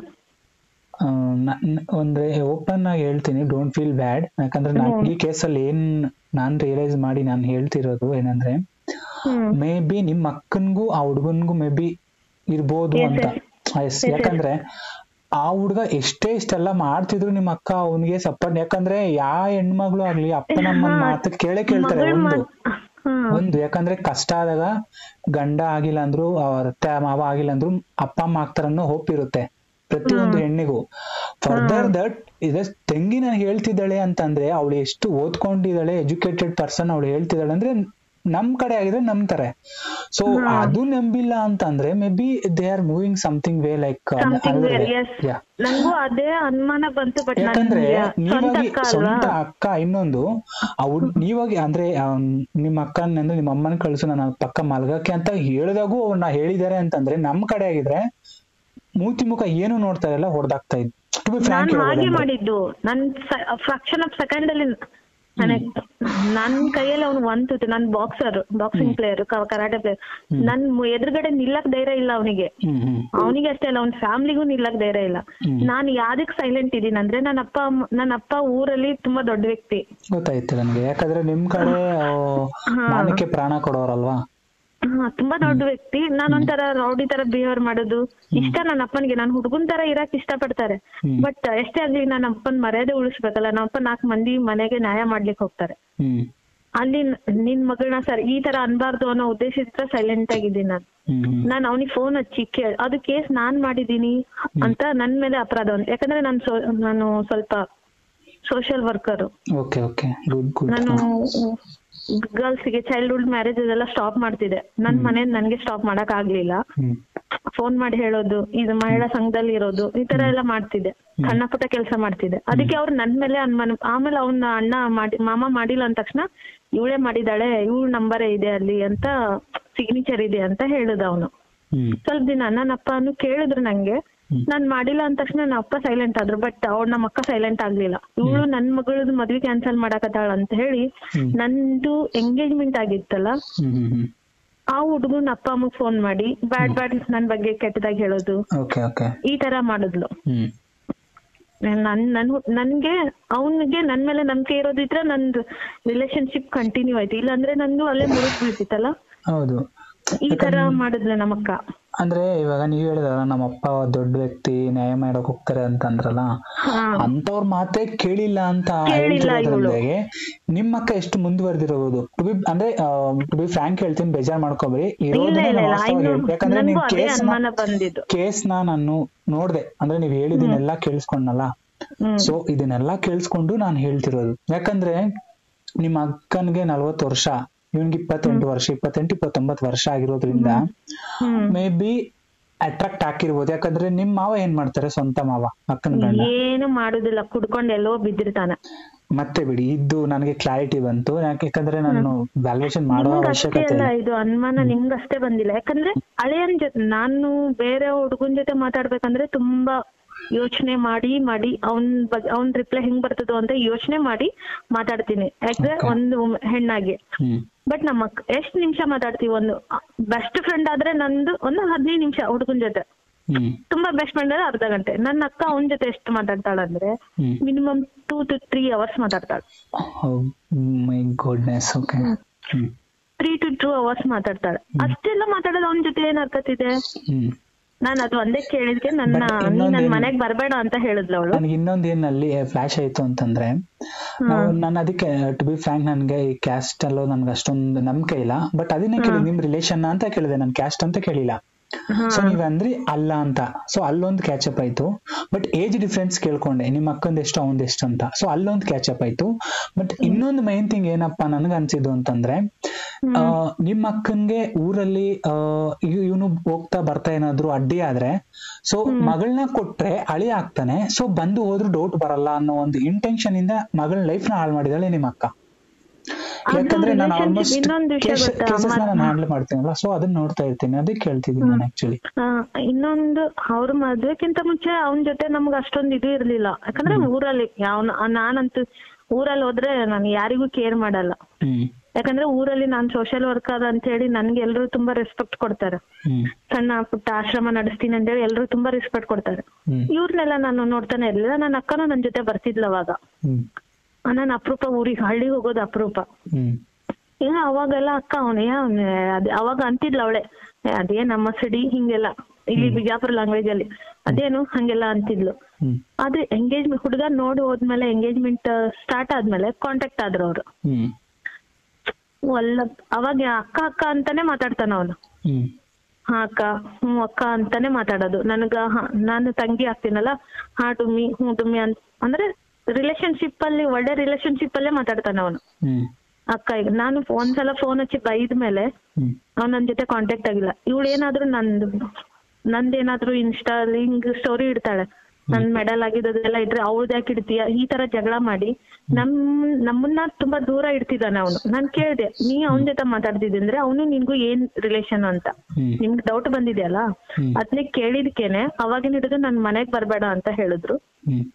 ಅಂದ್ರೆ ಓಪನ್ ಆಗಿ ಹೇಳ್ತೀನಿ ಡೋಂಟ್ ಫೀಲ್ ಬ್ಯಾಡ್ ಯಾಕಂದ್ರೆ ನಾನ್ ಈ ಕೇಸಲ್ಲಿ ಏನ್ ನಾನ್ ರಿಯಲೈಸ್ ಮಾಡಿ ನಾನು ಹೇಳ್ತಿರೋದು ಏನಂದ್ರೆ ಹ್ಮ್ ಮೇ ಬಿ ನಿಮ್ ಅಕ್ಕನ್ಗೂ ಆ ಹುಡುಗನ್ಗೂ ಮೇ ಬಿ ಇರ್ಬೋದು Yes, ಅಂತ yes. Yes, ಯಾಕಂದ್ರೆ ಆ ಹುಡ್ಗ ಎಷ್ಟೇ ಇಷ್ಟೆಲ್ಲ ಮಾಡ್ತಿದ್ರು ನಿಮ್ ಅಕ್ಕ ಅವನಿಗೆ ಸಪೋರ್ಟ್ ಯಾಕಂದ್ರೆ ಯಾವ ಹೆಣ್ಮಗಳು ಆಗ್ಲಿ ಅಪ್ಪನಮ್ಮನ ಮಾತು ಕೇಳೇ ಕೇಳ್ತಾರೆ ಮಗಳ್ ಒಂದು ಮಾತ್- ಹ್ಮ್ ಒಂದು ಯಾಕಂದ್ರೆ ಕಷ್ಟ ಆದಾಗ ಗಂಡ ಆಗಿಲ್ಲ ಅಂದ್ರು ಅವ್ರ ಅತ್ತೆ ಮಾವ ಆಗಿಲ್ಲ ಅಂದ್ರು ಅಪ್ಪ ಅಮ್ಮ ಆಗ್ತಾರನ್ನೋ ಹೋಪ್ ಇರುತ್ತೆ ಪ್ರತಿಯೊಂದು ಹೆಣ್ಣಿಗೂ ಫರ್ದರ್ ದಟ್ ಇದ ತಂಗಿ ನಾನು ಹೇಳ್ತಿದ್ದಾಳೆ ಅಂತಂದ್ರೆ ಅವಳು ಎಷ್ಟು ಓದ್ಕೊಂಡಿದ್ದಾಳೆ ಎಜುಕೇಟೆಡ್ ಪರ್ಸನ್ ಅವಳು ಹೇಳ್ತಿದ್ದಾಳೆ ಅಂದ್ರೆ ನಮ್ ಕಡೆ ಆಗಿದ್ರೆ ನಂಬ್ತಾರೆ ಸೊ ಅದು ನಂಬಿಲ್ಲ ಅಂತಂದ್ರೆ maybe they are moving something way like something yes ನಂಗೂ ಅದೇ ಅನುಮಾನ ಬಂತು ಬಟ್ ಯಾಕಂದ್ರೆ ಸ್ವಂತ ನೀವಾಗಿ ಅಕ್ಕ ಅಲ್ವಾ ಸ್ವಂತ ಅಕ್ಕ ಇನ್ನೊಂದು ಅವ್ರು ನೀವಾಗಿ ಅಂದ್ರೆ ಅವ್ನ್ ನಿಮ್ಮ ಅಕ್ಕನ ಅಂದ್ರೆ ನಿಮ್ಮ ಅಮ್ಮನ ಕಳ್ಸು ನನ್ನ ಪಕ್ಕ ಮಲ್ಗಕ್ಕೆ ಅಂತ ಹೇಳಿದಾಗೂ ಅವ್ರನ್ನ ಹೇಳಿದಾರೆ ಅಂತಂದ್ರೆ ನಮ್ ಕಡೆ ಆಗಿದ್ರೆ ಮೂತಿ ಮುಖ ಏನು ನೋಡ್ತಾ ಇಲ್ಲ ಹೊಡೆದಾಗ್ತಾ ಇದ್ ಟು ಬಿ ನಾನ್ ಫ್ರಾಂಕ್ ಹಾಗೆ ಮಾಡಿದ್ದು ನನ್ ಫ್ರಾಕ್ಷನ್ ಆಫ್ ಸೆಕೆಂಡ್ ಅಲ್ಲಿ ನನಗ್ ನನ್ ಕೈಯಲ್ಲಿ ಅವ್ನು ಒಂದ್ ನನ್ boxer boxing player karate player ನನ್ ಮು- ಎದುರುಗಡೆ ನಿಲ್ಲಕ್ ಧೈರ್ಯ ಇಲ್ಲ ಅವನಿಗೆ ಹ್ಮ್ ಹ್ಮ್ ಅವನಿಗೆ ಅಷ್ಟೇ ಅಲ್ಲ ಅವ್ನ ಫ್ಯಾಮಿಲಿಗೂ ನಿಲ್ಲಕ್ ಧೈರ್ಯ ಇಲ್ಲ ಹ್ಮ್. ನಾನು ಯಾವ್ದಕ್ ಸೈಲೆಂಟ್ ಇದೀನಿ ಅಂದ್ರೆ ನನ್ನ ಅಪ್ಪ ಅಮ್ಮ- ನನ್ನ ಅಪ್ಪ ಊರಲ್ಲಿ ತುಂಬಾ ದೊಡ್ಡ ವ್ಯಕ್ತಿ ಗೊತ್ತಾಯ್ತು ನನ್ಗೆ ಯಾಕಂದ್ರೆ ನಿಮ್ ಕಡೆ ಆ, ಮಾನಕ್ಕೆ ಪ್ರಾಣ ಕೊಡೋರಲ್ವಾ ಹಾ ತುಂಬಾ ದೊಡ್ಡ ವ್ಯಕ್ತಿ ನಾನೊಂಥರ ರೌಡಿ ತರ ಬಿಹೇವ್ ಮಾಡೋದು ಇಷ್ಟ ನನ್ನ ಅಪ್ಪನಿಗೆ ನಾನು ಹುಡುಗನ್ ತರ ಇರಕ್ ಇಷ್ಟ ಪಡ್ತಾರೆ ಹ್ಮ್. ಬಟ್ ಎಷ್ಟೇ ಆಗ್ಲಿ ನನ್ನ ಅಪ್ಪನ್ ಮರ್ಯಾದೆ ಉಳಿಸ್ಬೇಕಲ್ಲ ನಮ್ಮ ಅಪ್ಪ ನಾಲ್ಕು ಮಂದಿ ಮನೆಗೆ ನ್ಯಾಯ ಮಾಡ್ಲಿಕ್ಕೆ ಹೋಗ್ತಾರೆ ಹ್ಮ್ ಅಲ್ಲಿ ನ- ನಿನ್ ಮಗಳನ್ನ ಸರ್ ಈ ತರ ಅನ್ಬಾರ್ದು ಅನ್ನೋ ಉದ್ದೇಶದಿಂದ ಸೈಲೆಂಟ್ ಆಗಿದ್ದೀನಿ ನಾನು ಹ್ಮ್ ಹ್ಮ್ ನಾನು ಅವನಿಗೆ ಫೋನ್ ಹಚ್ಚಿ ಕೇಳ್ ಅದು ಕೇಸ್ ನಾನ್ ಮಾಡಿದೀನಿ ಅಂತ ನನ್ ಮೇಲೆ ಅಪರಾಧ ಒಂದು ಯಾಕಂದ್ರೆ ನಾನು ಸೊ- ನಾನು ಸ್ವಲ್ಪ social worker okay okay good good ನಾನು ಗರ್ಲ್ಸ್ ಗೆ ಚೈಲ್ಡ್ಹುಡ್ ಮ್ಯಾರೇಜ್ ಅದೆಲ್ಲ ಸ್ಟಾಪ್ ಮಾಡ್ತಿದ್ದೆ ನನ್ ಮನೆ ನನ್ಗೆ ಸ್ಟಾಪ್ ಮಾಡಕ್ ಆಗ್ಲಿಲ್ಲ ಹ್ಮ್ ಫೋನ್ ಮಾಡಿ ಹೇಳೋದು ಇದು ಮಹಿಳಾ ಸಂಘದಲ್ಲಿ ಇರೋದು ಈ ತರ ಎಲ್ಲ ಮಾಡ್ತಿದ್ದೆ ಸಣ್ಣ ಪುಟ್ಟ ಕೆಲಸ ಮಾಡ್ತಿದ್ದೆ ಅದಕ್ಕೆ ಅವ್ರು ನನ್ ಮೇಲೆ ಅನುಮಾನ ಆಮೇಲೆ ಅವನ ಅಣ್ಣ ಮಾಡಿ ಮಾಮ ಮಾಡಿಲ್ಲ ಅಂದ ತಕ್ಷಣ ಇವಳೇ ಮಾಡಿದಾಳೆ ಇವಳ ನಂಬರೇ ಇದೆ ಅಲ್ಲಿ ಅಂತ ಸಿಗ್ನೇಚರ್ ಇದೆ ಅಂತ ಹೇಳಿದ ಅವನು ಹ್ಮ್ ಸ್ವಲ್ಪ ದಿನ ನನ್ನ ಅಪ್ಪನು ಕೇಳಿದ್ರು ನಂಗೆ ನಾನ್ ಮಾಡಿಲ್ಲ ಅಂದ ತಕ್ಷಣ ನನ್ನ ಅಪ್ಪ ಸೈಲೆಂಟ್ ಆದ್ರು ಬಟ್ ಅವ್ರ ನಮ್ಮ ಅಕ್ಕ ಸೈಲೆಂಟ್ ಆಗ್ಲಿಲ್ಲ ಇವಳು ನನ್ ಮಗಳದ್ ಮದ್ವೆ ಕ್ಯಾನ್ಸಲ್ ಮಾಡಕತ್ತಾಳ ಅಂತ ಹೇಳಿ ನಂದು ಎಂಗೇಜ್ಮೆಂಟ್ ಆಗಿತ್ತಲ್ಲ ಹ್ಮ್ ಹ್ಮ್ ಹ್ಮ್ ಆ ಹುಡುಗನ ಅಪ್ಪ ಅಮ್ಮಗ್ ಫೋನ್ ಮಾಡಿ ಬ್ಯಾಡ್ ಬ್ಯಾಡ್ ನನ್ ಬಗ್ಗೆ ಕೆಟ್ಟದಾಗಿ ಹೇಳೋದು ಓಕೆ ಓಕೆ ಈ ತರ ಮಾಡಿದ್ಲು ಹ್ಮ್ ನನ್ ನನ್ ಹು- ನನ್ಗೆ ಅವನಿಗೆ ನನ್ ಮೇಲೆ ನಂಬಿಕೆ ಇರೋದಿದ್ರೆ ನಂದು ರಿಲೇಶನ್ಶಿಪ್ ಕಂಟಿನ್ಯೂ ಆಯ್ತು ಇಲ್ಲಾಂದ್ರೆ ನಂದು ಅಲ್ಲೇ ಮುಳುಗ್ ಬೀಳ್ತಿತ್ತಲ್ಲ ಹೌದು ಈ ತರ ಮಾಡಿದ್ಲು ನಮ್ಮಕ್ಕ ಅಂದ್ರೆ ಇವಾಗ ನೀವ್ ಹೇಳಿದ್ರಲ್ಲ ನಮ್ಮ ಅಪ್ಪ ದೊಡ್ಡ ವ್ಯಕ್ತಿ ನ್ಯಾಯ ಮಾಡಕ್ ಹೋಗ್ತಾರೆ ಅಂತ ಅಂದ್ರಲ್ಲ ಹಾ ಅಂತವ್ರ ಮಾತೇ ಕೇಳಿಲ್ಲ ಅಂತ ಕೇಳಿಲ್ಲ ಹೇಳ್ತಿರೋದ್ರಿಂದಾಗೆ ನಿಮ್ಮ ಅಕ್ಕ ಎಷ್ಟು ಮುಂದುವರೆದಿರಬಹುದು ಟು ಬಿ ಅಂದ್ರೆ ಟು ಬಿ ಫ್ರಾಂಕ್ ಹೇಳ್ತೀನಿ ಬೇಜಾರ್ ಮಾಡ್ಕೊಬೇಡಿ ಇಲ್ಲ ಇರೋದನ್ನ ಇಲ್ಲ ನಾನು ಇಲ್ಲ ವಾಸ್ತವವಾಗಿ ಇನ್ನು ಹೇಳ್ತೀನಿ. ಯಾಕಂದ್ರೆ ನನ್ಗೂ ನೀವು ಅದೇ ಕೇಸ್ ಅನುಮಾನ ಬಂದಿದ್ದು ಕೇಸ್ ನಾನು ನೋಡ್ದೆ ಅಂದ್ರೆ ನೀವ್ ಹೇಳಿದನ್ನೆಲ್ಲ ಕೇಳಿಸ್ಕೊಂಡಲ್ಲ ಹ್ಮ್ ಸೊ ಇದನ್ನೆಲ್ಲ ಕೇಳಿಸ್ಕೊಂಡು ನಾನು ಹೇಳ್ತಿರೋದು ಯಾಕಂದ್ರೆ ನಿಮ್ಮ ಅಕ್ಕನ್ಗೆ ನಲ್ವತ್ತು ವರ್ಷ ಇವನ್ಗೆ ಇಪ್ಪತ್ತೆಂಟು ವರ್ಷ ಇಪ್ಪತ್ತೆಂಟು ಇಪ್ಪತ್ತೊಂಬತ್ತು ವರ್ಷ ಆಗಿರೋದ್ರಿಂದ ಹ್ಮ್ ಮೇ ಬಿ ಅಟ್ರಾಕ್ಟ್ ಹಾಕಿರ್ಬೋದು ಯಾಕಂದ್ರೆ ನಿಮ್ ಮಾವ ಏನ್ ಮಾಡ್ತಾರೆ ಸ್ವಂತ ಮಾವ ಅಕ್ಕನ ಗಂಡ ಏನು ಮಾಡುದಿಲ್ಲ ಕುಡ್ಕೊಂಡ್ ಎಲ್ಲೋ ಬಿದ್ದಿರ್ತಾನ ಮತ್ತೆ ಬಿಡಿ ಇದು ನನಗೆ ಕ್ಲಾರಿಟಿ ಬಂತು ಯಾಕೆ- ಯಾಕಂದ್ರೆ ನಾನು ವ್ಯಾಲ್ಯೂಯೇಷನ್ ಮಾಡೋ ನಿಮ್ಗ್ ಅಷ್ಟೇ ಅವಶ್ಯಕತೆ ಅಲ್ಲ ಇಲ್ಲ ಇದು ಅನುಮಾನ ನಿಮ್ಗ್ ಅಷ್ಟೇ ಬಂದಿಲ್ಲ ಯಾಕಂದ್ರೆ ಹಳೆಯನ್ ಜೊತೆ ನಾನು ಬೇರೆ ಹುಡುಗನ್ ಜೊತೆ ಮಾತಾಡ್ಬೇಕಂದ್ರೆ ತುಂಬಾ ಯೋಚನೆ ಮಾಡಿ ಮಾಡಿ ಅವನ್ ಬಗ್ಗೆ ಅವ್ನ್ ರಿಪ್ಲೈ ಹೆಂಗ್ ಬರ್ತದೋ ಅಂತ ಯೋಚನೆ ಮಾಡಿ ಮಾತಾಡ್ತೀನಿ ಯಾಕಂದ್ರೆ Okay. ಒಂದು ಹೆಣ್ಣಾಗಿ ಹ್ಮ್ ಬಟ್ ನಮ್ಮ ಅಕ್ಕ ಎಷ್ಟ್ ನಿಮಿಷ ಮಾತಾಡ್ತೀವಿ ಒಂದು ಬೆಸ್ಟ್ ಫ್ರೆಂಡ್ ಆದ್ರೆ ನಂದು ಒಂದು ಹದಿನೈದು ನಿಮಿಷ ಹುಡುಗನ್ ಜೊತೆ ಹ್ಮ್ ತುಂಬಾ ಬೆಸ್ಟ್ ಫ್ರೆಂಡ್ ಆದ್ರೆ ಅರ್ಧ ಗಂಟೆ ನನ್ನ ಅಕ್ಕ ಅವನ್ ಜೊತೆ ಎಷ್ಟು ಮಾತಾಡ್ತಾಳಂದ್ರೆ hmm minimum two to three hours ಮಾತಾಡ್ತಾಳೆ my goodness okay hmm three to two hours ಮಾತಾಡ್ತಾಳೆ ಅಷ್ಟೆಲ್ಲ ಮಾತಾಡೋದು ಅವನ ಜೊತೆ ಏನ್ ಅರ್ಥತಿದೆ ಹ್ಮ್ ನಾನ್ ಅದು ಒಂದೇ ಕೇಳಿದ್ಕೆ ನನ್ನ But ನೀ ಇನ್ನೊಂದ್ ನನ್ ಏನ್- ಮನೆಗ್ ಬರ್ಬೇಡ ಅಂತ ಹೇಳಿದ್ಲು ಅವಳು ನನಗೆ ಇನ್ನೊಂದ್ ಏನ್ ಅಲ್ಲಿ ಫ್ಲಾಶ್ ಆಯ್ತು ಅಂತಂದ್ರೆ ನಾವು ನಾನು ಅದಕ್ಕೆ ಟು ಬಿ ಫ್ರಾಂಕ್ ನನ್ಗೆ ಈ ಕ್ಯಾಸ್ಟ್ ಅಲ್ಲೋ ನನ್ಗೆ ಅಷ್ಟೊಂದು ನಂಬಿಕೆ ಇಲ್ಲ ಬಟ್ ಅದನ್ನೇ ಕೇಳಿ ನಿಮ್ ರಿಲೇಷನ್ ಅಂತ ಕೇಳಿದೆ ನನ್ ಕ್ಯಾಸ್ಟ್ ಅಂತ ಕೇಳಿಲ್ಲ ಸೊ ನೀವ್ ಅಂದ್ರಿ ಅಲ್ಲ ಅಂತ ಸೊ ಅಲ್ಲೊಂದು ಕ್ಯಾಚಪ್ ಆಯ್ತು ಬಟ್ ಏಜ್ ಡಿಫ್ರೆನ್ಸ್ ಕೇಳ್ಕೊಂಡೆ ನಿಮ್ಮ ಅಕ್ಕಂದ ಎಷ್ಟು ಅವಂದ್ ಎಷ್ಟು ಅಂತ ಸೊ ಅಲ್ಲೊಂದು ಕ್ಯಾಚಪ್ ಆಯ್ತು ಬಟ್ ಇನ್ನೊಂದು ಮೈನ್ ಥಿಂಗ್ ಏನಪ್ಪಾ ನನ್ಗ ಅನ್ಸಿದ್ದು ಅಂತಂದ್ರೆ ಆ, ನಿಮ್ಮ ಅಕ್ಕನ್ಗೆ ಊರಲ್ಲಿ ಆ ಇವನು ಹೋಗ್ತಾ ಬರ್ತಾ ಏನಾದ್ರು ಅಡ್ಡಿ ಆದ್ರೆ ಸೊ ಮಗಳನ್ನ ಕೊಟ್ರೆ ಅಳಿ ಆಗ್ತಾನೆ ಸೊ ಬಂದು ಹೋದ್ರು ಡೌಟ್ ಬರಲ್ಲ ಅನ್ನೋ ಒಂದು ಇಂಟೆನ್ಷನ್ ಇಂದ ಮಗಳ ಲೈಫ್ ನ ಹಾಳು ಮಾಡಿದಾಳೆ ನಿಮ್ಮ ಅಕ್ಕ ಅದು ಯಾಕಂದ್ರೆ ನಾನು relationship ಆಲ್ಮೋಸ್ಟ್ ಇನ್ನೊಂದು ವಿಷಯ ಗೊತ್ತಾ? ಕೇಸಸ್ ಅಮ್ಮ- ನಾನು ಹ್ಯಾಂಡಲ್ ಮಾಡ್ತೀನಲ್ಲ ಸೊ ಅದನ್ನ ನೋಡ್ತಾ ಇರ್ತೀನಿ ಅದಕ್ಕೆ ಕೇಳ್ತಿದ್ದೀನಿ ನಾನು ಆಕ್ಚುಲಿ ಆ, ಇನ್ನೊಂದು ಅವ್ರ ಮದ್ವೆಕ್ಕಿಂತ ಮುಂಚೆ ಅವನ ಜೊತೆ ನಮ್ಗೆ ಅಷ್ಟೊಂದು ಇದು ಇರ್ಲಿಲ್ಲ ಯಾಕಂದ್ರೆ ಊರಲ್ಲಿ ಯಾವನ ನಾನಂತೂ ಊರಲ್ಲಿ ಹೋದ್ರೆ ನಾನು ಯಾರಿಗೂ ಕೇರ್ ಮಾಡಲ್ಲ ಹ್ಮ್ ಯಾಕಂದ್ರೆ ಊರಲ್ಲಿ ನಾನ್ ಸೋಷಿಯಲ್ ವರ್ಕರ್ ಅಂತ ಹೇಳಿ ನನ್ಗೆ ಎಲ್ರು ತುಂಬಾ ರೆಸ್ಪೆಕ್ಟ್ ಕೊಡ್ತಾರೆ ಹ್ಮ್ ಸಣ್ಣ ಪುಟ್ಟ ಆಶ್ರಮ ನಡೆಸ್ತೀನಿ ಅಂತ ಹೇಳಿ ಎಲ್ರು ತುಂಬಾ ರೆಸ್ಪೆಕ್ಟ್ ಕೊಡ್ತಾರೆ ಹ್ಮ್ ಇವ್ರನ್ನೆಲ್ಲ ನಾನು ನೋಡ್ತಾನೆ ಇರ್ಲಿಲ್ಲ ನನ್ನ ಅಕ್ಕನೂ ನನ್ ಜೊತೆ ಬರ್ತಿದ್ಲ ಅವಾಗ ಹ್ಮ್ ನಾನು ಅಪರೂಪ ಊರಿಗೆ ಹಳ್ಳಿಗೆ ಹೋಗೋದು ಅಪರೂಪ ಹ್ಮ್ ಈಗ ಅವಾಗೆಲ್ಲ ಅಕ್ಕ ಅವನೇ ಅದೇ ಅವಾಗ ಅಂತಿದ್ಲ ಅವಳೆ ಅದೇ ನಮ್ಮ ಸಿಡಿ ಹಿಂಗೆಲ್ಲ ಇಲ್ಲಿ ಬಿಜಾಪುರ ಲ್ಯಾಂಗ್ವೇಜ್ ಅಲ್ಲಿ ಅದೇನು ಹಂಗೆಲ್ಲ ಅಂತಿದ್ಲು ಹ್ಮ್ ಆದ್ರೆ ಎಂಗೇಜ್ಮೆಂಟ್ ಹುಡುಗ ನೋಡಿ ಹೋದ್ಮೇಲೆ ಎಂಗೇಜ್ಮೆಂಟ್ ಸ್ಟಾರ್ಟ್ ಆದ್ಮೇಲೆ ಕಾಂಟ್ಯಾಕ್ಟ್ ಆದ್ರು ಅವ್ರು ಹ್ಮ್ ಅಲ್ಲ ಅವಾಗ ಅಕ್ಕ ಅಕ್ಕ ಅಂತಾನೆ ಮಾತಾಡ್ತಾನ ಅವನು ಹ್ಮ್ ಹಾ ಅಕ್ಕ ಹ್ಞೂ ಅಕ್ಕ ಅಂತಾನೆ ಮಾತಾಡೋದು ನನಗ ಹಾ ನಾನು ತಂಗಿ ಆಗ್ತೀನಲ್ಲ ಹಾ ಟುಮ್ಮಿ ಹ್ಞೂ ಟುಮ್ಮಿ ಅಂತ ಅಂದ್ರೆ ರಿಲೇಶನ್ಶಿಪ್ ಅಲ್ಲಿ ಒಳ್ಳೆ ರಿಲೇಶನ್ಶಿಪ್ ಅಲ್ಲೇ ಮಾತಾಡ್ತಾನೆ ಅವನು ಹ್ಮ್ ಅಕ್ಕ ಈಗ ನಾನು ಒಂದ್ಸಲ ಫೋನ್ ಹಚ್ಚಿ ಬೈದ್ಮೇಲೆ ಹ್ಮ್ ಅವ್ನ್ ನನ್ ಜೊತೆ ಕಾಂಟ್ಯಾಕ್ಟ್ ಆಗಿಲ್ಲ ಇವಳು ಏನಾದ್ರೂ ನಂದು ನಂದೇನಾದ್ರೂ ಇನ್ಸ್ಟಾ ಹಿಂಗ್ ಸ್ಟೋರಿ ಇಡ್ತಾಳೆ ನನ್ ಮೆಡಲ್ ಆಗಿದ್ದೆಲ್ಲ ಇಟ್ರೆ ಅವಳ್ದು ಯಾಕೆ ಇಡ್ತೀಯ ಈ ತರ ಜಗಳ ಮಾಡಿ ನಮ್ ನಮ್ಮನ್ನ ತುಂಬಾ ದೂರ ಇಡ್ತಿದ್ದಾನೆ ಅವನು ನಾನ್ ಕೇಳ್ದೆ ನೀ ಅವನ ಜೊತೆ ಮಾತಾಡ್ತಿದ್ದೆ ಅಂದ್ರೆ ಅವನು ನಿನ್ಗೂ ಏನ್ ರಿಲೇಶನ್ ಅಂತ ಹ್ಮ್ ನಿಮ್ಗೆ ಡೌಟ್ ಬಂದಿದೆಯಲ್ಲ ಹ್ಮ್. ಅದ್ನೇ ಕೇಳಿದ್ಕೇನೆ ಅವಾಗಿನ ಹಿಡಿದು ನನ್ ಮನೆಗ್ ಬರ್ಬೇಡ ಅಂತ ಹೇಳಿದ್ರು ಹ್ಮ್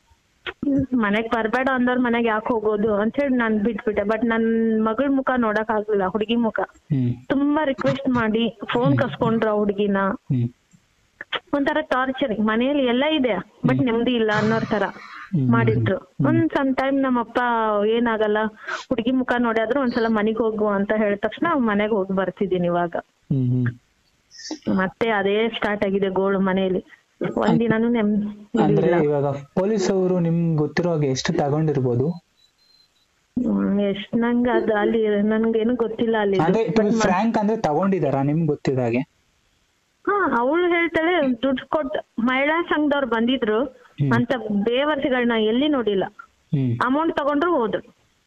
ಮನೆಗ್ ಬರ್ಬೇಡ ಅಂದವ್ರ ಮನೆಗ್ ಯಾಕೆ ಹೋಗೋದು ಅಂತ ಹೇಳಿ ನಾನ್ ಬಿಟ್ಬಿಟ್ಟೆ ಬಟ್ ನನ್ ಮಗಳ ಮುಖ ನೋಡಕ್ ಆಗ್ಲಿಲ್ಲ ಹುಡುಗಿ ಮುಖ ಹ್ಮ್ ತುಂಬಾ ರಿಕ್ವೆಸ್ಟ್ ಮಾಡಿ ಫೋನ್ ಕಸ್ಕೊಂಡ್ರು ಆ ಹುಡುಗಿನ ಹ್ಮ್ ಒಂಥರ ಟಾರ್ಚರ್ ಮನೆಯಲ್ಲಿ ಎಲ್ಲ ಇದೆ ಬಟ್ ನೆಮ್ಮದಿ ಇಲ್ಲ ಅನ್ನೋರ್ ತರ ಹ್ಮ್. ಮಾಡಿದ್ರು ಒಂದ್ ಸಮ್ ಟೈಮ್ ನಮ್ಮಪ್ಪ ಏನಾಗಲ್ಲ ಹುಡುಗಿ ಮುಖ ನೋಡಿದ್ರು ಒಂದ್ಸಲ ಮನಿಗ್ ಹೋಗು ಅಂತ ಹೇಳಿದ ತಕ್ಷಣ ಮನೆಗ್ ಹೋಗಿ ಬರ್ತಿದ್ದೀನಿ ಇವಾಗ ಹ್ಮ್ ಹ್ಮ್ ಮತ್ತೆ ಅದೇ ಸ್ಟಾರ್ಟ್ ಆಗಿದೆ ಗೋಳು ಮನೆಯಲ್ಲಿ ಒಂದಿನಾನು ನೆಮ್ಮದಿ ಅಂದ್ರೆ ಇಲ್ಲ ಇವಾಗ ಪೊಲೀಸ್ ಅವರು ನಿಮ್ಗೆ ಗೊತ್ತಿರೋ ಹಾಗೆ ಎಷ್ಟು ತಗೊಂಡಿರ್ಬೋದು ಹ್ಮ್, ಎಷ್ಟ್ ನಂಗ್ ಅದ್ ಅಲ್ಲಿ ನನ್ಗೇನು ಗೊತ್ತಿಲ್ಲ ಅಲ್ಲಿ ಅಂದ್ರೆ ಫ್ರಾಂಕ್ ಅಂದ್ರೆ ತಗೊಂಡಿದಾರಾ ನಿಮ್ಗೆ ಗೊತ್ತಿದ ಹಾಗೆ ಹಾ ಅವಳು ಹೇಳ್ತಾಳೆ ದುಡ್ಡು ಕೊಟ್ಟು ಮಹಿಳಾ ಸಂಘದವ್ರು ಬಂದಿದ್ರು ಅಂತ ಬೇವರ್ಸಿಗಳನ್ನ ಎಲ್ಲಿ ನೋಡಿಲ್ಲ ಹ್ಮ್ ಅಮೌಂಟ್ ತಗೊಂಡ್ರು ಹೋದ್ರು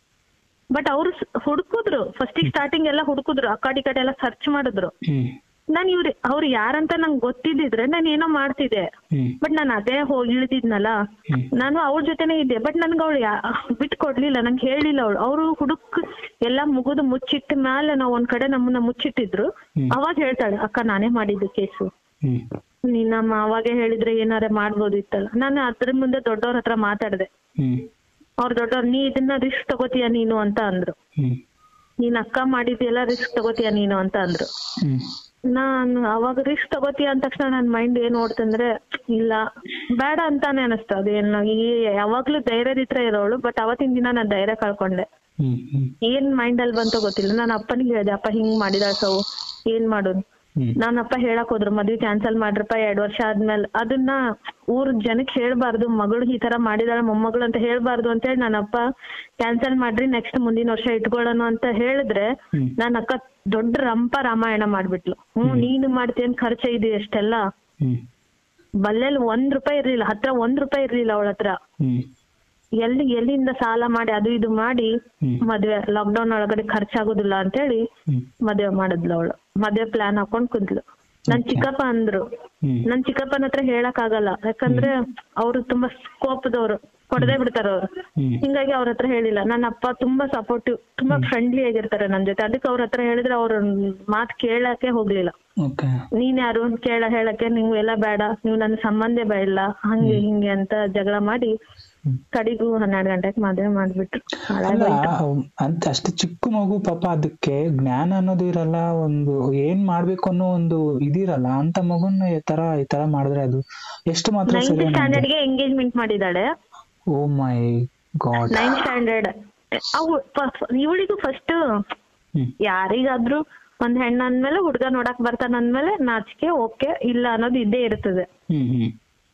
ಬಟ್ ಅವ್ರು ಹುಡುಕಿದ್ರು ಫಸ್ಟಿಗೆ ಸ್ಟಾರ್ಟಿಂಗ್ ಎಲ್ಲ ಹುಡುಕಿದ್ರು ಆ ಕಡೆ ಈ ಕಡೆ ಎಲ್ಲ ಸರ್ಚ್ ಮಾಡಿದ್ರು ಹ್ಮ್ ನಾನ್ ಇವ್ರು ಅವ್ರು ಯಾರಂತ ನಂಗೆ ಗೊತ್ತಿದ್ದಿದ್ರೆ ನಾನು ಏನೋ ಮಾಡ್ತಿದ್ದೆ ಹ್ಮ್ ಬಟ್ ನಾನು ಅದೇ ಹೋಗಿ ಇಳಿದಿದ್ನಲ್ಲ ಹ್ಮ್. ನಾನು ಅವ್ರ ಜೊತೆನೆ ಇದ್ದೆ ಬಟ್ ನನ್ಗೆ ಅವಳು ಬಿಟ್ಟು ಕೊಡ್ಲಿಲ್ಲ ನಂಗೆ ಹೇಳಿಲ್ಲ ಅವಳು ಅವರು ಹುಡುಕ್ ಎಲ್ಲ ಮುಗಿದು ಮುಚ್ಚಿಟ್ಟ ಮೇಲೆ ನಾವ್ ಒಂದ್ ಕಡೆ ನಮ್ಮನ್ನ ಮುಚ್ಚಿಟ್ಟಿದ್ರು ಹ್ಮ್. ಅವಾಗ ಹೇಳ್ತಾಳೆ ಅಕ್ಕ ನಾನೇ ಮಾಡಿದ್ದು ಕೇಸು ಹ್ಮ್ ನೀನ್ ನಮ್ಮ ಅವಾಗೆ ಹೇಳಿದ್ರೆ ಏನಾರ ಮಾಡ್ಬೋದಿತ್ತಲ್ಲ ನಾನು ಅದ್ರ ಮುಂದೆ ದೊಡ್ಡವ್ರ ಹತ್ರ ಮಾತಾಡ್ದೆ ಹ್ಮ್ ಅವ್ರ ದೊಡ್ಡವ್ರು ನೀ ಇದನ್ನ ರಿಸ್ಕ್ ತಗೋತೀಯ ನೀನು ಅಂತ ಅಂದ್ರು ಹ್ಮ್ ನೀನ್ ಅಕ್ಕ ಮಾಡಿದ್ಯಲ್ಲ ರಿಸ್ಕ್ ತಗೋತೀಯ ನೀನು ಅಂತ ಅಂದ್ರು ಹ್ಮ್ ನಾನು ಅವಾಗ ರಿಸ್ಕ್ ತಗೋತೀಯ ಅಂದ ತಕ್ಷಣ ನನ್ ಮೈಂಡ್ ಏನ್ ಓಡ್ತಂದ್ರೆ ಇಲ್ಲ ಬೇಡ ಅಂತಾನೆ ಅನಿಸ್ತು ಅದೇನು ಈ ಯಾವಾಗ್ಲೂ ಧೈರ್ಯದಿತ್ರ ಇರೋಳು ಬಟ್ ಅವತ್ತಿನ ದಿನ ನಾನ್ ಧೈರ್ಯ ಕಳ್ಕೊಂಡೆ ಹ್ಮ್ ಹ್ಮ್ ಏನ್ ಮೈಂಡ್ ಅಲ್ಲಿ ಬಂತೋ ಗೊತ್ತಿಲ್ಲ ನಾನು ಅಪ್ಪನಿಗೆ ಹೇಳ್ದೆ ಅಪ್ಪ ಹಿಂಗ್ ಮಾಡಿದ ಸವು ಏನ್ ಮಾಡೋದು ಹ್ಮ್ ನಾನ್ ಅಪ್ಪ ಹೇಳಕ್ ಹೋದ್ರು ಮದ್ವೆ ಕ್ಯಾನ್ಸಲ್ ಮಾಡ್ರಪ್ಪ ಎರಡ್ ವರ್ಷ ಆದ್ಮೇಲೆ ಅದನ್ನ ಊರ್ ಜನಕ್ ಹೇಳ್ಬಾರ್ದು ಮಗಳು ಈ ತರ ಮಾಡಿದಾಳ ಮೊಮ್ಮಗಳು ಅಂತ ಹೇಳ್ಬಾರ್ದು ಅಂತ ಹೇಳಿ ನನ್ನ ಅಪ್ಪ ಕ್ಯಾನ್ಸಲ್ ಮಾಡ್ರಿ ನೆಕ್ಸ್ಟ್ ಮುಂದಿನ ವರ್ಷ ಇಟ್ಕೊಳ್ಳೋಣ ಅಂತ ಹೇಳಿದ್ರೆ ಹ್ಮ್. ನನ್ನ ಅಕ್ಕ ದೊಡ್ಡ ರಂಪ ರಾಮಾಯಣ ಮಾಡ್ಬಿಟ್ಲು ಹ್ಮ್ ನೀನು ಮಾಡ್ತೀಯನ್ ಖರ್ಚ ಇದೆ ಎಷ್ಟೆಲ್ಲ ಹ್ಮ್ ಬಲ್ಲೆಲ್ ಒಂದ್ ರೂಪಾಯಿ ಇರ್ಲಿಲ್ಲ ಹತ್ರ ಒಂದ್ ರೂಪಾಯಿ ಇರ್ಲಿಲ್ಲ ಅವಳ ಹತ್ರ ಹ್ಮ್ ಎಲ್ಲಿ ಎಲ್ಲಿಂದ ಸಾಲ ಮಾಡಿ ಅದು ಇದು ಮಾಡಿ ಹ್ಮ್. ಮದ್ವೆ ಲಾಕ್ಡೌನ್ ಒಳಗಡೆ ಖರ್ಚಾಗೋದಿಲ್ಲ ಅಂತ ಹೇಳಿ ಹ್ಮ್ ಮದ್ವೆ ಮಾಡಿದ್ಲು ಅವಳು ಮದ್ವೆ ಪ್ಲಾನ್ ಹಾಕೊಂಡ್ ಕುಂತ್ಲು ನನ್ ಚಿಕ್ಕಪ್ಪ ಅಂದ್ರು ಹ್ಮ್ ನನ್ ಚಿಕ್ಕಪ್ಪನ ಹತ್ರ ಹೇಳಕ್ ಆಗಲ್ಲ ಯಾಕಂದ್ರೆ ಅವ್ರು ತುಂಬಾ ಸ್ಕೋಪ್ದವ್ರು ಕೊಡದೇ ಬಿಡ್ತಾರ ಅವ್ರು ಹ್ಮ್ ಹಿಂಗಾಗಿ ಅವ್ರ ಹತ್ರ ಹೇಳಿಲ್ಲ ನನ್ನ ಅಪ್ಪ ತುಂಬಾ ಸಪೋರ್ಟಿವ್ ತುಂಬಾ ಫ್ರೆಂಡ್ಲಿ ಆಗಿರ್ತಾರೆ ನನ್ ಜೊತೆ ಅದಕ್ಕೆ ಅವ್ರ ಹತ್ರ ಹೇಳಿದ್ರೆ ಅವ್ರ ಮಾತ್ ಕೇಳಕ್ಕೆ ಹೋಗ್ಲಿಲ್ಲ ಓಕೆ ನೀನ್ ಯಾರು ಕೇಳ ಹೇಳಕ್ಕೆ ನೀವು ಎಲ್ಲ ಬೇಡ ನೀವು ನನ್ನ ಸಂಬಂಧ ಬೇಡ ಹಂಗೆ ಹಿಂಗೆ ಅಂತ ಜಗಳ ಮಾಡಿ ಹ್ಮ್. ಕಡಿಗೂ ಹನ್ನೆರಡು ಗಂಟೆಗೆ ಮದ್ವೆ ಮಾಡ್ಬಿಟ್ರು ಅಲ್ಲ ಹಾಳಾಗೋಯ್ತು. ಅವ್- ಅಂತ ಅಷ್ಟು ಚಿಕ್ಕ ಮಗು ಪಾಪ ಅದಕ್ಕೆ ಜ್ಞಾನ ಅನ್ನೋದು ಇರಲ್ಲ ಒಂದು ಏನ್ ಮಾಡ್ಬೇಕು ಅನ್ನೋ ಒಂದು ಇದಿರಲ್ಲ ಅಂತ ಮಗುನ ಈ ತರ ಈ ತರ ಮಾಡಿದ್ರೆ ಅದು ಎಷ್ಟು ಮಾತ್ರ ನೈನ್ತ್ ಸರಿ ಸ್ಟ್ಯಾಂಡರ್ಡ್ ಗೆ ಎಂಗೇಜ್ಮೆಂಟ್ ಮಾಡಿದಾಳೆ oh my god ninth standard ಅವು ಇವಳಿಗೂ ಫಸ್ಟ್ ಹ್ಮ್ ಯಾರಿಗಾದ್ರೂ ಒಂದ್ ಹೆಣ್ಣ ಅಂದ್ಮೇಲೆ ಹುಡ್ಗ ನೋಡಕ್ ಬರ್ತಾನ ಅಂದ್ಮೇಲೆ ನಾಚಿಕೆ ಓಕೆ ಇಲ್ಲ ಅನ್ನೋದು ಇದ್ದೇ ಇರ್ತದೆ ಹ್ಮ್ ಹ್ಮ್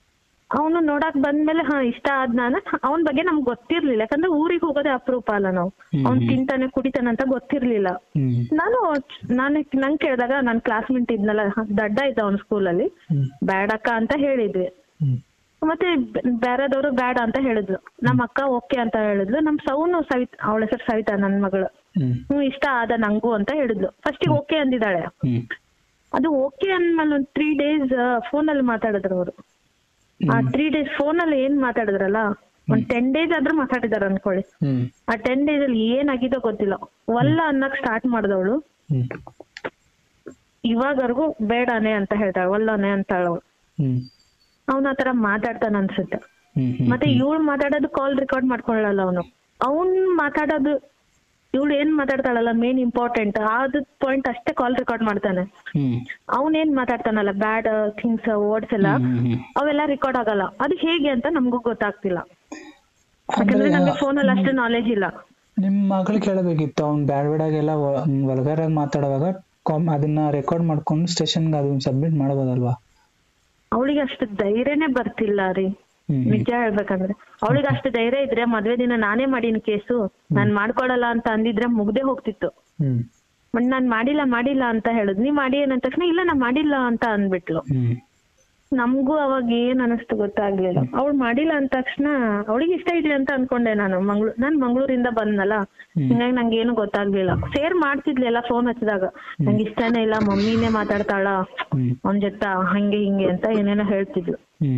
ಅವನು ನೋಡಕ್ ಬಂದ್ಮೇಲೆ ಹಾ ಇಷ್ಟ ಆದ್ ನಾನು ಅವನ ಬಗ್ಗೆ ನಮ್ಗೆ ಗೊತ್ತಿರ್ಲಿಲ್ಲ ಯಾಕಂದ್ರೆ ಊರಿಗೆ ಹೋಗೋದೇ ಅಪರೂಪ ಅಲ್ಲ ನಾವು ಅವ್ನ್ ತಿಂತಾನೆ ಕುಡಿತಾನೆ ಅಂತ ಗೊತ್ತಿರ್ಲಿಲ್ಲ ಹ್ಮ್ ನಾನು ನಾನು ನಂಗೆ ಕೇಳಿದಾಗ ನನ್ ಕ್ಲಾಸ್ಮೇಟ್ ಇದ್ನಲ್ಲ ಹ, ದಡ್ಡ ಇದ್ದ ಅವ್ನ ಸ್ಕೂಲಲ್ಲಿ ಹ್ಮ್ ಬೇಡಕ್ಕ ಅಂತ ಹೇಳಿದ್ವಿ ಹ್ಮ್ ಮತ್ತೆ ಬೇರೆದವರು ಬೇಡ ಅಂತ ಹೇಳಿದ್ಲು ನಮ್ಮ ಅಕ್ಕ ಓಕೆ ಅಂತ ಹೇಳಿದ್ಲು ನಮ್ ಸೌನು ಸವಿತಾ ಅವಳ ಹೆಸರು ಸವಿತಾ ನನ್ ಮಗಳು ಹ್ಮ್ ಹ್ಮ್ ಇಷ್ಟ ಆದ ನಂಗೂ ಅಂತ ಹೇಳಿದ್ಲು ಫಸ್ಟಿಗೆ ಓಕೆ ಅಂದಿದ್ದಾಳೆ ಹ್ಮ್ ಅದು ಓಕೆ ಅಂದ್ಮೇಲೆ ಒಂದ್ ತ್ರೀ ಡೇಸ್ ಫೋನ್ ಅಲ್ಲಿ ಮಾತಾಡಿದ್ರು ಅವರು ಆ ತ್ರೀ ಡೇಸ್ ಫೋನ್ ಅಲ್ಲಿ ಏನ್ ಮಾತಾಡಿದ್ರಲ್ಲ ಒಂದ್ ಟೆನ್ ಡೇಸ್ ಆದ್ರೂ ಮಾತಾಡಿದಾರ ಅನ್ಕೊಳ್ಳಿ ಹ್ಮ್ ಆ ಟೆನ್ ಡೇಸ್ ಅಲ್ಲಿ ಏನಾಗಿದೋ ಗೊತ್ತಿಲ್ಲ ವಲ್ಲ ಅನ್ನಕ್ ಸ್ಟಾರ್ಟ್ ಮಾಡ್ದವಳು ಹ್ಮ್ ಇವಾಗವರೆಗೂ ಬೇಡನೆ ಅಂತ ಹೇಳ್ತಾಳೆ ಒಲ್ಲನೆ ಅಂತಾಳ ಅವಳು ಹ್ಮ್ ಅವ್ನ ಆತರ ಮಾತಾಡ್ತಾನ ಅನ್ಸುತ್ತೆ ಹ್ಮ್ ಹ್ಮ್ ಮತ್ತೆ ಇವಳು ಮಾತಾಡೋದು ಕಾಲ್ ರೆಕಾರ್ಡ್ ಮಾಡ್ಕೊಳ್ಳಲ್ಲ ಅವನು ಅವ್ನ್ ಮಾತಾಡೋದು ಇವಳು ಏನ್ ಮಾತಾಡ್ತಾಳಲ್ಲ ಮೇನ್ ಇಂಪಾರ್ಟೆಂಟ್ ಆದ ಪಾಯಿಂಟ್ ಅಷ್ಟೇ ಕಾಲ್ ರೆಕಾರ್ಡ್ ಮಾಡ್ತಾನೆ ಹ್ಮ್ ಅವ್ನ್ ಏನ್ ಮಾತಾಡ್ತಾನಲ್ಲ ಬ್ಯಾಡ್ ಥಿಂಗ್ಸ್ ವರ್ಡ್ಸ್ ಎಲ್ಲ ಹ್ಮ್ ಹ್ಮ್ ಅವೆಲ್ಲ ರೆಕಾರ್ಡ್ ಆಗಲ್ಲ ಅದು ಹೇಗೆ ಅಂತ ನಮಗೂ ಗೊತ್ತಾಗ್ತಿಲ್ಲ ಯಾಕಂದ್ರೆ ಅಂದ್ರೆ ನಂಗೆ ಫೋನ್ ಅಲ್ಲಿ ಅಷ್ಟು ನಾಲೆಜ್ ಇಲ್ಲ ನಿಮ್ ಮಗಳು ಕೇಳಬೇಕಿತ್ತು ಅವ್ನ್ ಬ್ಯಾಡ್ ಬೇಡಾಗೆಲ್ಲ ವಲ್ಗರ್ ಆಗಿ ಮಾತಾಡುವಾಗ ಕಾಮ್ ಅದನ್ನ ರೆಕಾರ್ಡ್ ಮಾಡ್ಕೊಂಡು ಸ್ಟೇಷನ್ಗೆ ಅದನ್ನ ಸಬ್ಮಿಟ್ ಮಾಡ್ಬೋದಲ್ವಾ ಅವಳಿಗೆ ಅಷ್ಟು ಧೈರ್ಯನೇ ಬರ್ತಿಲ್ಲ ರೀ ಹ್ಮ್ ನಿಜ ಹೇಳ್ಬೇಕಂದ್ರೆ ಅವಳಿಗೆ ಅಷ್ಟು ಧೈರ್ಯ ಇದ್ರೆ ಮದ್ವೆ ದಿನ ನಾನೇ ಮಾಡೀನಿ ಕೇಸು ನಾನ್ ಮಾಡ್ಕೊಡಲ್ಲ ಅಂತ ಅಂದಿದ್ರೆ ಮುಗ್ದೇ ಹೋಗ್ತಿತ್ತು ಹ್ಮ್ ಬಟ್ ನಾನ್ ಮಾಡಿಲ್ಲ ಮಾಡಿಲ್ಲ ಅಂತ ಹೇಳುದು ನೀವ್ ಮಾಡಿ ಏನಂದ ತಕ್ಷಣ ಇಲ್ಲ ನಾ ಮಾಡಿಲ್ಲ ಅಂತ ಅಂದ್ಬಿಟ್ಲು ಹ್ಮ್ ನಮ್ಗೂ ಅವಾಗ ಏನ್ ಅನಿಸ್ತು ಗೊತ್ತಾಗ್ಲಿಲ್ಲ ಅವಳು ಮಾಡಿಲ್ಲ ಅಂದ ತಕ್ಷಣ ಅವಳಿಗೆ ಇಷ್ಟ ಇರ್ಲಿ ಅಂತ ಅನ್ಕೊಂಡೆ ನಾನು ಮಂಗ್ಳೂರ್ ನಾನ್ ಮಂಗ್ಳೂರಿಂದ ಬಂದ್ನಲ್ಲ ಹಿಂಗಾಗಿ ನಂಗೆ ಏನು ಗೊತ್ತಾಗ್ಲಿಲ್ಲ ಸೇರ್ ಮಾಡ್ತಿದ್ಲೆಲ್ಲ ಫೋನ್ ಹಚ್ಚಿದಾಗ ನಂಗೆ ಇಷ್ಟನೇ ಇಲ್ಲ ಮಮ್ಮಿನೇ ಮಾತಾಡ್ತಾಳ ಹ್ಮ್ ಅವನ್ ಜೊತೆ ಹಂಗೆ ಹಿಂಗೆ ಅಂತ ಏನೇನೋ ಹೇಳ್ತಿದ್ಲು ಹ್ಮ್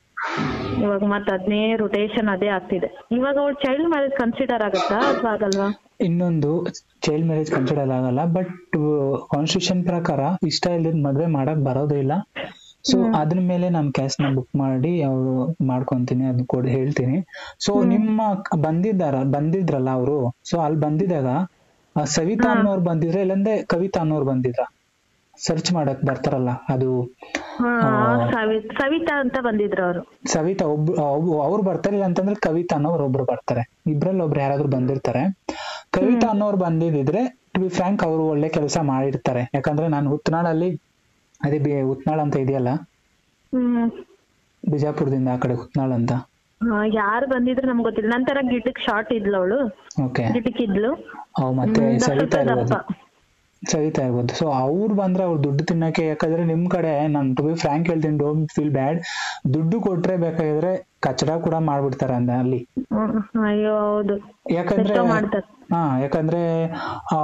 ಇವಾಗ ಮತ್ತ್ ಅದ್ನೇ ರೊಟೇಷನ್ ಅದೇ ಆಗ್ತಿದೆ ಇವಾಗ ಅವಳು ಚೈಲ್ಡ್ ಮ್ಯಾರೇಜ್ ಕನ್ಸಿಡರ್ ಆಗತ್ತಾ ಅಥವಾ ಆಗಲ್ವಾ ಇನ್ನೊಂದು ಚೈಲ್ಡ್ ಮ್ಯಾರೇಜ್ ಕನ್ಸಿಡರ್ ಆಗಲ್ಲ ಬಟ್ ಕಾನ್ಸ್ಟಿಟ್ಯೂಷನ್ ಪ್ರಕಾರ ಇಷ್ಟ ಇಲ್ಲದ ಮದ್ವೆ ಮಾಡಕ್ ಬರೋದೇ ಇಲ್ಲ ಸೊ ಅದ್ರ ಮೇಲೆ ನಾನು ಕ್ಯಾಶ್ ನ ಬುಕ್ ಮಾಡಿ ಅವ್ರು ಮಾಡ್ಕೊಂತೀನಿ ಅದನ್ನ ಕೊಡಿ ಹೇಳ್ತೀನಿ ಸೊ ನಿಮ್ಮ ಕ- ಬಂದಿದ್ದಾರ ಬಂದಿದ್ರಲ್ಲ ಅವರು ಸೊ ಅಲ್ಲಿ ಬಂದಿದಾಗ ಆ ಸವಿತಾ ಅನ್ನೋರು ಬಂದಿದ್ರ ಇಲ್ಲಂದ್ರೆ ಕವಿತಾ ಅನ್ನೋರು ಬಂದಿದ್ರ ಸರ್ಚ್ ಮಾಡಕ್ ಬರ್ತಾರಲ್ಲ ಅದು ಹಾ ಸವಿ- ಸವಿತಾ ಅಂತ ಬಂದಿದ್ರು ಅವರು ಸವಿತಾ ಒಬ್ರು ಅವ್ರು ಬರ್ತಾರೆ ಇಲ್ಲ ಅಂತಂದ್ರೆ ಕವಿತಾ ಅನ್ನೋರು ಒಬ್ರು ಬರ್ತಾರೆ ಇಬ್ರಲ್ಲಿ ಒಬ್ರು ಯಾರಾದ್ರೂ ಬಂದಿರ್ತಾರೆ ಕವಿತಾ ಅನ್ನೋರು ಬಂದಿದ್ರೆ ಟು ಬಿ ಫ್ರಾಂಕ್ ಅವರು ಒಳ್ಳೆ ಕೆಲಸ ಮಾಡಿರ್ತಾರೆ ಯಾಕಂದ್ರೆ ನಾನು ಹುತ್ನಾಳಲ್ಲಿ ಅದೇ ಬಿ ಹುತ್ನಾಳ್ ಅಂತ ಇದೆಯಲ್ಲ ಹ್ಮ್ ಬಿಜಾಪುರದಿಂದ ಆ ಕಡೆ ಹುತ್ನಾಳ್ ಅಂತ ಹಾ, ಯಾರು ಬಂದಿದ್ರು ನಮ್ಗೆ ಗೊತ್ತಿಲ್ಲ ನಂತರ ಗಿಡ್ಡಕ್ ಶಾರ್ಟ್ ಇದ್ಲು ಅವಳು ಓಕೆ ಗಿಡ್ಡಕ್ಕಿದ್ಲು ಅವ್ ಮತ್ತೆ ಹ್ಮ್, ಸವಿತಾ ದಪ್ಪ ಇರ್ಬೋದು ದಪ್ಪ. ಸವಿತಾ ಇರ್ಬೋದು ಸೊ ಅವ್ರು ಬಂದ್ರೆ ಅವ್ರು ದುಡ್ಡು ತಿನ್ನಕ್ಕೆ ಯಾಕಂದ್ರೆ ನಿಮ್ ಕಡೆ ನಾನು ಟು ಬಿ ಫ್ರಾಂಕ್ ಹೇಳ್ತೀನಿ ಡೋಂಟ್ ಫೀಲ್ ಬ್ಯಾಡ್ ದುಡ್ಡು ಕೊಟ್ರೆ ಬೇಕಾಗಿದ್ರೆ ಕಚಡ ಕೂಡ ಮಾಡ್ಬಿಡ್ತಾರೆ ಅಂದ ಅಲ್ಲಿ ಹ್ಮ್, ಅಯ್ಯೋ ಹೌದು ಯಾಕಂದ್ರೆ ಎಷ್ಟೋ ಮಾಡ್ತಾರೆ ಹಾ ಯಾಕಂದ್ರೆ ಆ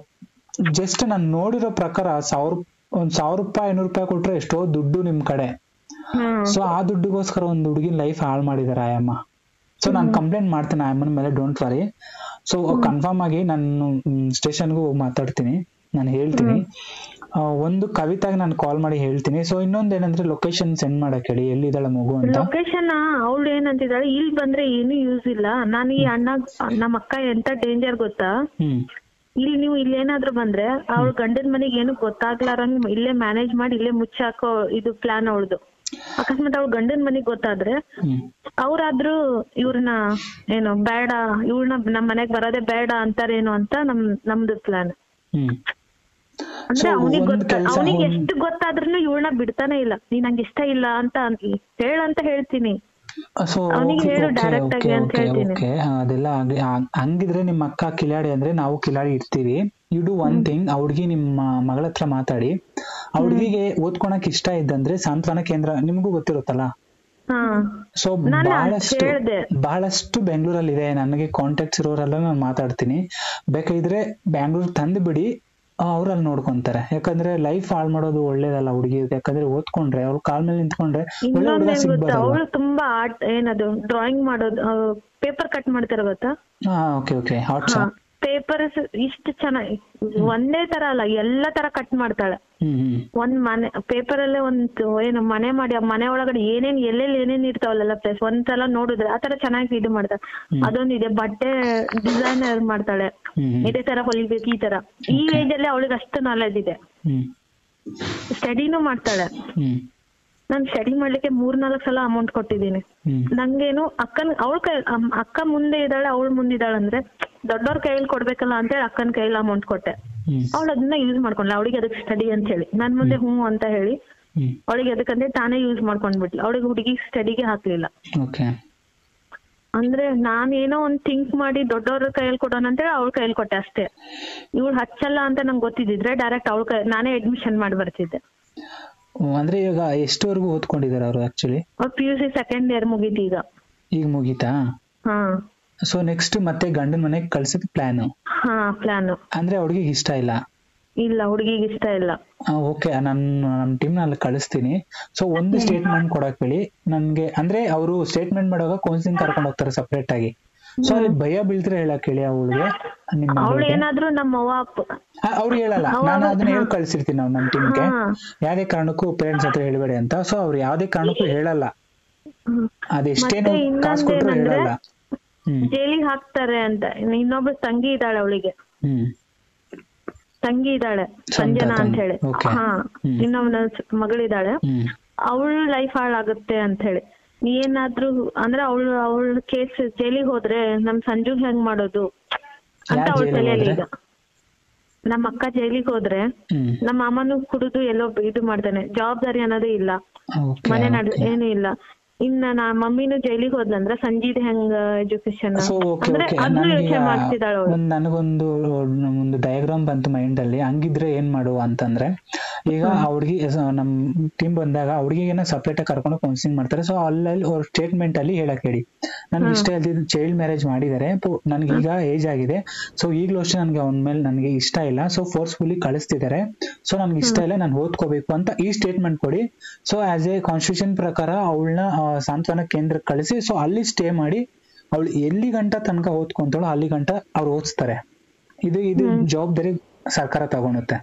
ಜಸ್ಟ್ ನಾನು ನೋಡಿರೋ ಪ್ರಕಾರ ಸಾವಿರ ಒಂದ್ ಸಾವಿರ ರೂಪಾಯಿ ಐನೂರು ರೂಪಾಯಿ ಕೊಟ್ರೆ ಎಷ್ಟೋ ದುಡ್ಡು ನಿಮ್ ಕಡೆ ಹ್ಮ್ ಸೊ ಆ ದುಡ್ಡಿಗೋಸ್ಕರ ಒಂದು ಹುಡುಗಿನ ಲೈಫ್ ಹಾಳು ಮಾಡಿದಾರೆ ಆಯಮ್ಮ ಸೊ ನಾನು ಕಂಪ್ಲೇಂಟ್ ಮಾಡ್ತೀನಿ ಆಯಮ್ಮನ ಮೇಲೆ ಡೋಂಟ್ ವರಿ ಸೊ ಕನ್ಫರ್ಮ್ ಆಗಿ ನಾನು ಸ್ಟೇಷನ್ಗೂ ಹೋಗಿ ಮಾತಾಡ್ತೀನಿ ನಾನು ಹೇಳ್ತೀನಿ ಆ, ಒಂದು ಕವಿತಾಗ ನಾನು ಕಾಲ್ ಮಾಡಿ ಹೇಳ್ತೀನಿ ಸೊ ಇನ್ನೊಂದ್ ಏನಂದ್ರೆ ಲೊಕೇಶನ್ ಸೆಂಡ್ ಮಾಡಕ್ ಹೇಳಿ ಎಲ್ಲಿದ್ದಾಳೆ ಮಗು ಅಂತ ಲೊಕೇಶನ್ ಅವಳು ಏನಂತಿದ್ದಾಳೆ ಇಲ್ಲಿ ಬಂದ್ರೆ ಏನು ಯೂಸ್ ಇಲ್ಲ ನಾನು ಈ ಅಣ್ಣ ನಮ್ಮ ಅಕ್ಕ ಎಂತ ಡೇಂಜರ್ ಗೊತ್ತಾ ಹ್ಮ್ ಇಲ್ಲಿ ನೀವು ಇಲ್ಲೇನಾದ್ರೂ ಬಂದ್ರೆ ಅವ್ಳ ಗಂಡನ ಮನೆಗೆ ಏನು ಗೊತ್ತಾಗ್ಲಾರಂಗ್ ಇಲ್ಲೇ ಮ್ಯಾನೇಜ್ ಮಾಡಿ ಇಲ್ಲೇ ಮುಚ್ಚಾಕೋ ಇದು ಪ್ಲಾನ್ ಅವಳ್ದು ಅಕಸ್ಮಾತ್ ಅವ್ಳ ಗಂಡನ ಮನೆಗ್ ಗೊತ್ತಾದ್ರೆ ಹ್ಮ್ ಅವ್ರಾದ್ರೂ ಇವ್ರನ್ನ ಏನು ಬೇಡ ಇವ್ಳನ್ನ ನಮ್ ಮನೆಗ್ ಬರೋದೇ ಬೇಡ ಅಂತಾರೇನೋ ಅಂತ ನಮ್ ನಮ್ದು ಪ್ಲಾನ್ ಹ್ಮ್ ಅಂದ್ರೆ So, ಅವನಿಗೆ ಒಂದ್ ಗೊತ್ತ ಕೆಲ್ಸ ಅವನಿಗೆ ಒಂದ್- ಎಷ್ಟು ಗೊತ್ತಾದ್ರೂ ಇವ್ಳನ್ನ ಬಿಡ್ತಾನೆ ಇಲ್ಲ ನೀನ್ ನಂಗೆ ಇಷ್ಟ ಇಲ್ಲ ಅಂತ ಅನ್- ಹೇಳಂತ ಹೇಳ್ತೀನಿ ಸೊ ಅವ್ನಿಗೆ ಹೇಳು direct ಆಗಿ ಅಂತ ಹೇಳ್ತೀನಿ. ಅದೆಲ್ಲ ಆಗ್ಲಿ ಆ- ಹಂಗಿದ್ರೆ ನಿಮ್ಮ ಅಕ್ಕ ಕಿಲಾಡಿ ಅಂದ್ರೆ ನಾವು ಕಿಲಾಡಿ ಇರ್ತೀವಿ ಯು ಡೂ ಒನ್ ಥಿಂಗ್ ಆ ಹುಡ್ಗಿ ನಿಮ್ಮ ಮಗಳ ಹತ್ರ ಮಾತಾಡಿ ಆ ಹುಡ್ಗಿಗೆ ಓದ್ಕೊಳಕ್ ಇಷ್ಟ ಇದ್ದಂದ್ರೆ ಸಾಂತ್ವನ ಕೇಂದ್ರ ನಿಮ್ಗೂ ಗೊತ್ತಿರುತ್ತಲ್ಲ ಹಾ ಸೊ ನಾನು ಬಹಳಷ್ಟು ಹೇಳ್ದೆ. ಬಹಳಷ್ಟು ಬೆಂಗಳೂರಲ್ಲಿ ಇದೆ ನನಗೆ ಕಾಂಟ್ಯಾಕ್ಟ್ಸ್ ಇರೋರೆಲ್ಲ ನಾನು ಮಾತಾಡ್ತೀನಿ ಬೇಕಾಗಿದ್ರೆ ಬ್ಯಾಂಗ್ಳೂರ್ ತಂದು ಬಿಡಿ ಅವ್ರು ಅಲ್ಲಿ ನೋಡ್ಕೊಂತಾರೆ ಯಾಕಂದ್ರೆ ಲೈಫ್ ಹಾಳು ಮಾಡೋದು ಒಳ್ಳೇದಲ್ಲ ಹುಡುಗಿ ಯಾಕಂದ್ರೆ ಓದ್ಕೊಂಡ್ರೆ ಅವ್ರು ಕಾಲ್ ಮೇಲೆ ನಿಂತ್ಕೊಂಡ್ರೆ ಒಳ್ಳೆ ಹುಡುಗ ಇನ್ನೊಂದೇನ್ ಗೊತ್ತಾ ಸಿಗ್ಬಾರಲ್ಲ ಅವಳು ತುಂಬಾ ಆರ್ಟ್ ಏನದು ಡ್ರಾಯಿಂಗ್ ಮಾಡೋದು ಪೇಪರ್ ಕಟ್ ಮಾಡ್ತಾರ ಗೊತ್ತಾ ಹಾ ಓಕೆ ಓಕೆ ಹಾಟ್ ಪೇಪರ್ ಇಷ್ಟು ಚೆನ್ನಾಗಿ ಒಂದೇ ತರ ಅಲ್ಲ ಎಲ್ಲಾ ತರ ಕಟ್ ಮಾಡ್ತಾಳೆ ಹ್ಮ್ ಹ್ಮ್ ಒಂದ್ ಮನೆ ಪೇಪರ್ ಅಲ್ಲೇ ಒಂದ್ ಏನು ಮನೆ ಮಾಡಿ ಆ ಮನೆ ಒಳಗಡೆ ಏನೇನ್ ಎಲ್ಲೆಲ್ಲಿ ಏನೇನ್ ಇರ್ತಾವಲ್ಲ ಪ್ಲೇಸ್ ಒಂದ್ಸಲ ನೋಡಿದ್ರೆ ಆತರ ಚೆನ್ನಾಗಿ ಇದು ಮಾಡ್ತಾಳೆ ಅದೊಂದಿದೆ ಬಟ್ಟೆ ಡಿಸೈನರ್ ಮಾಡ್ತಾಳೆ ಹ್ಮ್ ಹ್ಮ್ ಇದೇ ತರ ಹೊಲಿಬೇಕು ಈ ತರ ಈ ಏಜ್ ಅಲ್ಲಿ ಅವಳಿಗೆ ಅಷ್ಟು ನಾಲೆಜ್ ಇದೆ ಹ್ಮ್ ಸ್ಟಡಿನೂ ಮಾಡ್ತಾಳೆ ಹ್ಮ್ ನಾನ್ ಸ್ಟಡಿ ಮಾಡ್ಲಿಕ್ಕೆ ಮೂರ್ ನಾಲ್ಕು ಸಲ ಅಮೌಂಟ್ ಕೊಟ್ಟಿದ್ದೀನಿ ಹ್ಮ್ ನಂಗೇನು ಅಕ್ಕನ್ ಅವಳ ಕೈ ಅಮ್- ಅಕ್ಕ ಮುಂದೆ ಇದ್ದಾಳೆ ಅವಳ ಮುಂದೆ ಇದ್ದಾಳೆ ಅಂದ್ರೆ ದೊಡ್ಡವ್ರ ಕೈಯಲ್ಲಿ ಕೊಡ್ಬೇಕಲ್ಲ ಅಂತ ಹೇಳಿ ಅಕ್ಕನ ಕೈಯಲ್ಲಿ ಅಮೌಂಟ್ ಕೊಟ್ಟೆ ಹ್ಮ್ ಅವಳು ಅದನ್ನ ಯೂಸ್ ಮಾಡ್ಕೊಂಡ್ಲ ಅವಳಿಗೆ ಅದಕ್ಕೆ ಸ್ಟಡಿ ಅಂತ ಹೇಳಿ ನನ್ ಮುಂದೆ ಹ್ಞೂ ಅಂತ ಹೇಳಿ ಹ್ಮ್ ಅವಳಿಗೆ ಅದಕ್ಕಂದ್ರೆ ತಾನೇ ಯೂಸ್ ಮಾಡ್ಕೊಂಡ್ಬಿಟ್ಲು ಅವಳಿಗೆ ಹುಡುಗಿ ಸ್ಟಡಿಗೆ ಹಾಕ್ಲಿಲ್ಲ ಓಕೆ ಅಂದ್ರೆ ನಾನ್ ಏನೋ ಒಂದ್ ಥಿಂಕ್ ಮಾಡಿ ದೊಡ್ಡವ್ರ ಕೈಯಲ್ಲಿ ಕೊಡೋಣ ಅಂತೇಳಿ ಅವಳ ಕೈಯಲ್ಲಿ ಕೊಟ್ಟೆ ಅಷ್ಟೇ ಇವಳು ಹಚ್ಚಲ್ಲ ಅಂತ ನಂಗೆ ಗೊತ್ತಿದ್ದಿದ್ರೆ ಡೈರೆಕ್ಟ್ ಅವಳ ಕೈ ನಾನೇ ಅಡ್ಮಿಷನ್ ಮಾಡಿ ಬರ್ತಿದ್ದೆ ಅಂದ್ರೆ ಇವಾಗ ಎಷ್ಟುವರೆಗೂ ಓದ್ಕೊಂಡಿದ್ದಾರೆ ಅವರು ಆಕ್ಚುಲಿ ಅವ್ರು P U C second year ಮುಗೀತು ಈಗ ಈಗ ಮುಗೀತಾ ಹಾ ಸೊ ನೆಕ್ಸ್ಟ್ ಮತ್ತೆ ಗಂಡನ ಮನೆಗೆ ಕಳ್ಸಿದ ಪ್ಲಾನ್ ಹಾ ಪ್ಲಾನ್ ಅಂದ್ರೆ ಅವ್ಳಿಗೆ ಇಷ್ಟ ಇಲ್ಲ ಇಲ್ಲ ಹುಡುಗಿಗೆ ಇಷ್ಟ ಇಲ್ಲ ಓಕೆ ನಾನು ನಮ್ಮ ಟೀಮ್ ನಲ್ಲಿ ಕಳಿಸ್ತೀನಿ ಸೊ ಒಂದು ಸ್ಟೇಟ್ಮೆಂಟ್ ಕೊಡಕ್ ಹೇಳಿ ನನ್ಗೆ ಅಂದ್ರೆ ಅವರು ಸ್ಟೇಟ್ಮೆಂಟ್ ಮಾಡುವಾಗ ಕೌನ್ಸಿಲಿಂಗ್ ಕರ್ಕೊಂಡು ಹೋಗ್ತಾರೆ ಸಪ್ರೇಟ್ ಆಗಿ ಸೊ ಅಲ್ಲಿ ಭಯ ಬೀಳ್ತಾರೆ ಹೇಳಕ್ ಹೇಳಿ ಅವಳಿಗೆ ನಿಮ್ಮ ಅವಳು ಮಗಳಿಗೆ ಏನಾದ್ರೂ ನಮ್ಮ ಅವ್ವ ಅಪ್ಪ ಅವ್ರು ಹೇಳಲ್ಲ ನಾನು ಅದನ್ನ ಹೇಳಿ ಕಳ್ಸಿರ್ತೀನಿ ನಾವು ನಮ್ಮ ಟೀಮ್ಗೆ ಹಾ. ಯಾವ್ದೇ ಕಾರಣಕ್ಕೂ ಪೇರೆಂಟ್ಸ್ ಹತ್ರ ಹೇಳ್ಬೇಡಿ ಅಂತ ಸೊ ಅವ್ರು ಯಾವ್ದೇ ಕಾರಣಕ್ಕೂ ಹೇಳಲ್ಲ ಹ್ಮ್. ಅದೆಷ್ಟೇನು ಮತ್ತೆ ಕಾಸು ಕೊಟ್ಟರು ಇನ್ನೊಂದೇನಂದ್ರೆ ಹೇಳಲ್ಲ ಹ್ಮ್ ಜೈಲಿಗೆ ಹಾಕ್ತಾರೆ ಅಂತ ಇನ್ನೊಬ್ಳು ತಂಗಿ ಇದ್ದಾಳೆ ಅವಳಿಗೆ ಹ್ಮ್ ತಂಗಿ ಇದ್ದಾಳೆ ಸ್ವಂತ ಸಂಜನಾ ಅಂತ ತಂಗಿ. ಹೇಳಿ Okay. ಹಾ ಹ್ಮ್. ಇನ್ನೊಬ್ಬನ ಮಗಳಿದ್ದಾಳೆ ಹ್ಮ್ ಅವಳ ಲೈಫ್ ಹಾಳಾಗುತ್ತೆ ಅಂತ ಹೇಳಿ ನೀ ಏನಾದ್ರೂ ಅಂದ್ರೆ ಅವಳು ಅವಳ ಕೇಸ್ ಜೈಲಿಗೆ ಹೋದ್ರೆ ನಮ್ ಸಂಜು ಹೆಂಗ್ ಮಾಡೋದು ಅಂತ ಯಾರ್ ಅವಳ ಜೈಲಿಗೆ ತಲೆಯಲ್ಲಿ ಹೋದ್ರೆ? ಈಗ ನಮ್ಮ ಅಕ್ಕ ಜೈಲಿಗೆ ಹೋದ್ರೆ ಹ್ಮ್ ನಮ್ಮ ಮಾಮನು ಕುಡಿದು ಎಲ್ಲೋ ಇದು ಮಾಡ್ತಾನೆ ಜವಾಬ್ದಾರಿ ಅನ್ನೋದೇ ಇಲ್ಲ ಓಕೆ ಮನೆ ನಡ್ ಏನು ಇಲ್ಲ ಇನ್ನ ನಾ ಮಮ್ಮಿನೂ ಜೈಲಿಗೆ ಹೋದ್ಲಂದ್ರ ಸಂಜೀದ್ ಹೆಂಗ ಎಜುಕೇಶನ್ ಸೊ ಓಕೆ ಅಂದ್ರೆ ಓಕೆ ಅದ್ನು ನನಗೆ ಯೋಚನೆ ಮಾಡ್ತಿದ್ದಾಳ ಅವಳು ಒಂದ್ ನನಗೊಂದು ಒಂದು ಡಯಾಗ್ರಾಮ್ ಬಂತು ಮೈಂಡ್ ಅಲ್ಲಿ ಹಂಗಿದ್ರೆ ಏನ್ ಮಾಡುವ ಅಂತಂದ್ರೆ ಈಗ ಆ ಹುಡ್ಗಿ ಸ- ನಮ್ ಟೀಮ್ ಬಂದಾಗ ಆ ಹುಡುಗಿಗೆನ ಸಪ್ರೇಟ್ ಆಗಿ ಕರ್ಕೊಂಡು ಕೌನ್ಸಿಲಿಂಗ್ ಮಾಡ್ತಾರೆ ಸೊ ಅಲ್ಲಲ್ಲಿ ಅವ್ರ ಸ್ಟೇಟ್ಮೆಂಟ್ ಅಲ್ಲಿ ಹೇಳಕ್ ಹೇಳಿ ನನ್ಗೆ ಇಷ್ಟ ಇಲ್ದಿದ್ದು ಚೈಲ್ಡ್ ಮ್ಯಾರೇಜ್ ಮಾಡಿದ್ದಾರೆ ನನ್ಗೆ ಈಗ ಏಜ್ ಆಗಿದೆ ಸೊ ಈಗಲೂ ಅಷ್ಟೇ ನನ್ಗೆ ಅವನ ಮೇಲೆ ನನಗೆ ಇಷ್ಟ ಇಲ್ಲ ಸೊ ಫೋರ್ಸ್ಫುಲಿ ಕಳಿಸ್ತಿದ್ದಾರೆ ಸೊ ನನ್ಗೆ ಇಷ್ಟ ಇಲ್ಲ ನಾನು ಓದ್ಕೋಬೇಕು ಅಂತ ಈ ಸ್ಟೇಟ್ಮೆಂಟ್ ಕೊಡಿ ಸೊ ಆಸ್ ಎ ಕಾನ್ಸ್ಟಿಟ್ಯೂಷನ್ ಪ್ರಕಾರ ಅವಳನ್ನ ಸಾಂತ್ವನ ಕೇಂದ್ರಕ್ಕೆ ಕಳಿಸಿ ಸೊ ಅಲ್ಲಿ ಸ್ಟೇ ಮಾಡಿ ಅವಳು ಎಲ್ಲಿ ಗಂಟ ತನಕ ಓದ್ಕೊಂತಾಳೋ ಅಲ್ಲಿ ಗಂಟ ಅವ್ರು ಓದಿಸ್ತಾರೆ ಇದು ಇದು ಜವಾಬ್ದಾರಿ ಸರ್ಕಾರ ತಗೊಳುತ್ತೆ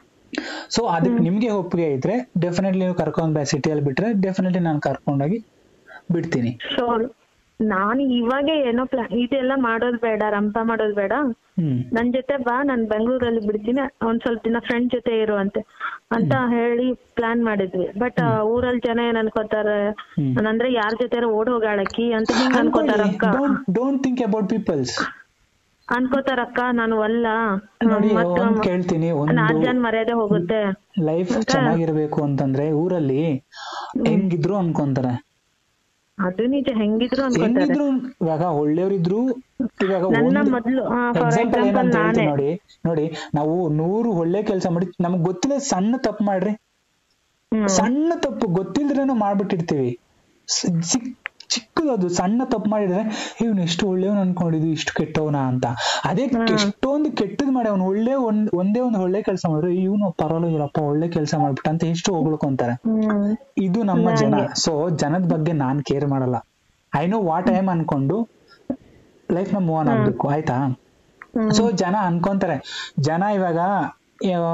ಸೊ ಅದಕ್ಕೆ ನಿಮ್ಗೆ ಒಪ್ಪಿಗೆ ಇದ್ರೆ ಡೆಫಿನೆಟ್ಲಿ ನೀವು ಕರ್ಕೊಂಡ್ ಬಾ ಸಿಟಿಯಲ್ಲಿ ಬಿಟ್ರೆ ಡೆಫಿನೆಟ್ಲಿ ನಾನು ಕರ್ಕೊಂಡೋಗಿ ಬಿಡ್ತೀನಿ ಸೊ ನಾನು ಇವಾಗೆ ಏನೋ ಪ್ಲಾನ್ ಇದೆಲ್ಲ ಮಾಡೋದ್ ಬೇಡ ರಂಪ ಮಾಡೋದ್ ಬೇಡ ಹ್ಮ್ ನನ್ ಜೊತೆ ಬಾ ನಾನ್ ಬೆಂಗಳೂರಲ್ಲಿ ಬಿಡ್ತೀನಿ ಒಂದ್ ಸ್ವಲ್ಪ ದಿನ ಫ್ರೆಂಡ್ ಜೊತೆ ಇರು ಅಂತೆ ಅಂತ ಹೇಳಿ ಪ್ಲಾನ್ ಮಾಡಿದ್ವಿ ಬಟ್ ಊರಲ್ಲಿ ಜನ ಏನ್ ಅನ್ಕೋತಾರೆ ಹ್ಮ್. ಅಂದ್ರೆ ಯಾರ ಜೊತೆ ಓಡ್ ಹೋಗಾಳಕಿ ಅಂತ ಹಿಂಗ್ ಅನ್ಕೋತಾರ ಅಕ್ಕ ಡೋಂಟ್ ಥಿಂಕ್ ಅಬೌಟ್ ಪೀಪಲ್ಸ್ ಅನ್ಕೋತಾರ ಅಕ್ಕ ನಾನು ಅಲ್ಲ ನೋಡಿ ಮತ್ತ ಒಂದ್ ಕೇಳ್ತೀನಿ ಒಂದು ನಾಜನ್ ಮರ್ಯಾದೆ ಹೋಗುತ್ತೆ ಲೈಫ್ ಚೆನ್ನಾಗಿರ್ಬೇಕು ಅಂತಂದ್ರೆ ಊರಲ್ಲಿ ಹೆಂಗಿದ್ರು ಅನ್ಕೊಂತಾರೆ ಅದು ನಿಜ ಹೆಂಗಿದ್ರು ಅನ್ಕೋತಾರೆ ಹೆಂಗಿದ್ರು ಇವಾಗ ಒಳ್ಳೆಯವರಿದ್ರು ಇವಾಗ ನನ್ನ ಒಂದು ಮೊದ್ಲು ಫಾರ್ ಎಕ್ಸಾಂಪಲ್ ಎಕ್ಸಾಂಪಲ್ ಏನಂತ ನಾನೇ ಹೇಳ್ತೀನಿ ನೋಡಿ ನೋಡಿ ನಾವು ನೂರು ಒಳ್ಳೆ ಕೆಲಸ ಮಾಡಿ ನಮಗ್ ಗೊತ್ತಿಲ್ಲ ಸಣ್ಣ ತಪ್ಪು ಮಾಡ್ರಿ ಹ್ಮ್. ಸಣ್ಣ ತಪ್ಪು ಗೊತ್ತಿಲ್ದ್ರೇನು ಮಾಡ್ಬಿಟ್ಟಿರ್ತೀವಿ ಸ- ಚಿಕ್ ಚಿಕ್ಕದದು ಸಣ್ಣ ತಪ್ಪು ಮಾಡಿದ್ರೆ ಇವ್ನು ಎಷ್ಟು ಒಳ್ಳೆಯವನು ಅನ್ಕೊಂಡಿದ್ವಿ ಇಷ್ಟು ಕೆಟ್ಟವನ ಅಂತ ಅದೇ ಎಷ್ಟೊಂದು ಕೆಟ್ಟದ್ ಮಾಡಿ ಅವ್ನು ಒಳ್ಳೆ ಒಂದ್ ಒಂದೇ ಒಂದು ಒಳ್ಳೆ ಕೆಲಸ ಮಾಡಿದ್ರೆ ಇವನು ಪರವಾಗಿಲ್ಲಪ್ಪ ಒಳ್ಳೆ ಕೆಲಸ ಮಾಡ್ಬಿಟ್ಟ ಅಂತ ಎಷ್ಟು ಹೊಗಳ್ಕೊಂತಾರೆ ಹ್ಮ್ ಇದು ನಮ್ಮ ಜನ ಸೊ ಜನದ ಬಗ್ಗೆ ನಾನ್ ಕೇರ್ ಮಾಡಲ್ಲ I know what I am ಅನ್ಕೊಂಡು ಲೈಫ್ ನ ಮೂವ್ ಆನ್ ಆಗ್ಬೇಕು ಆಯ್ತಾ ಹ್ಮ್. ಸೊ ಜನ ಅನ್ಕೊಂತಾರೆ ಜನ ಇವಾಗ ಆ,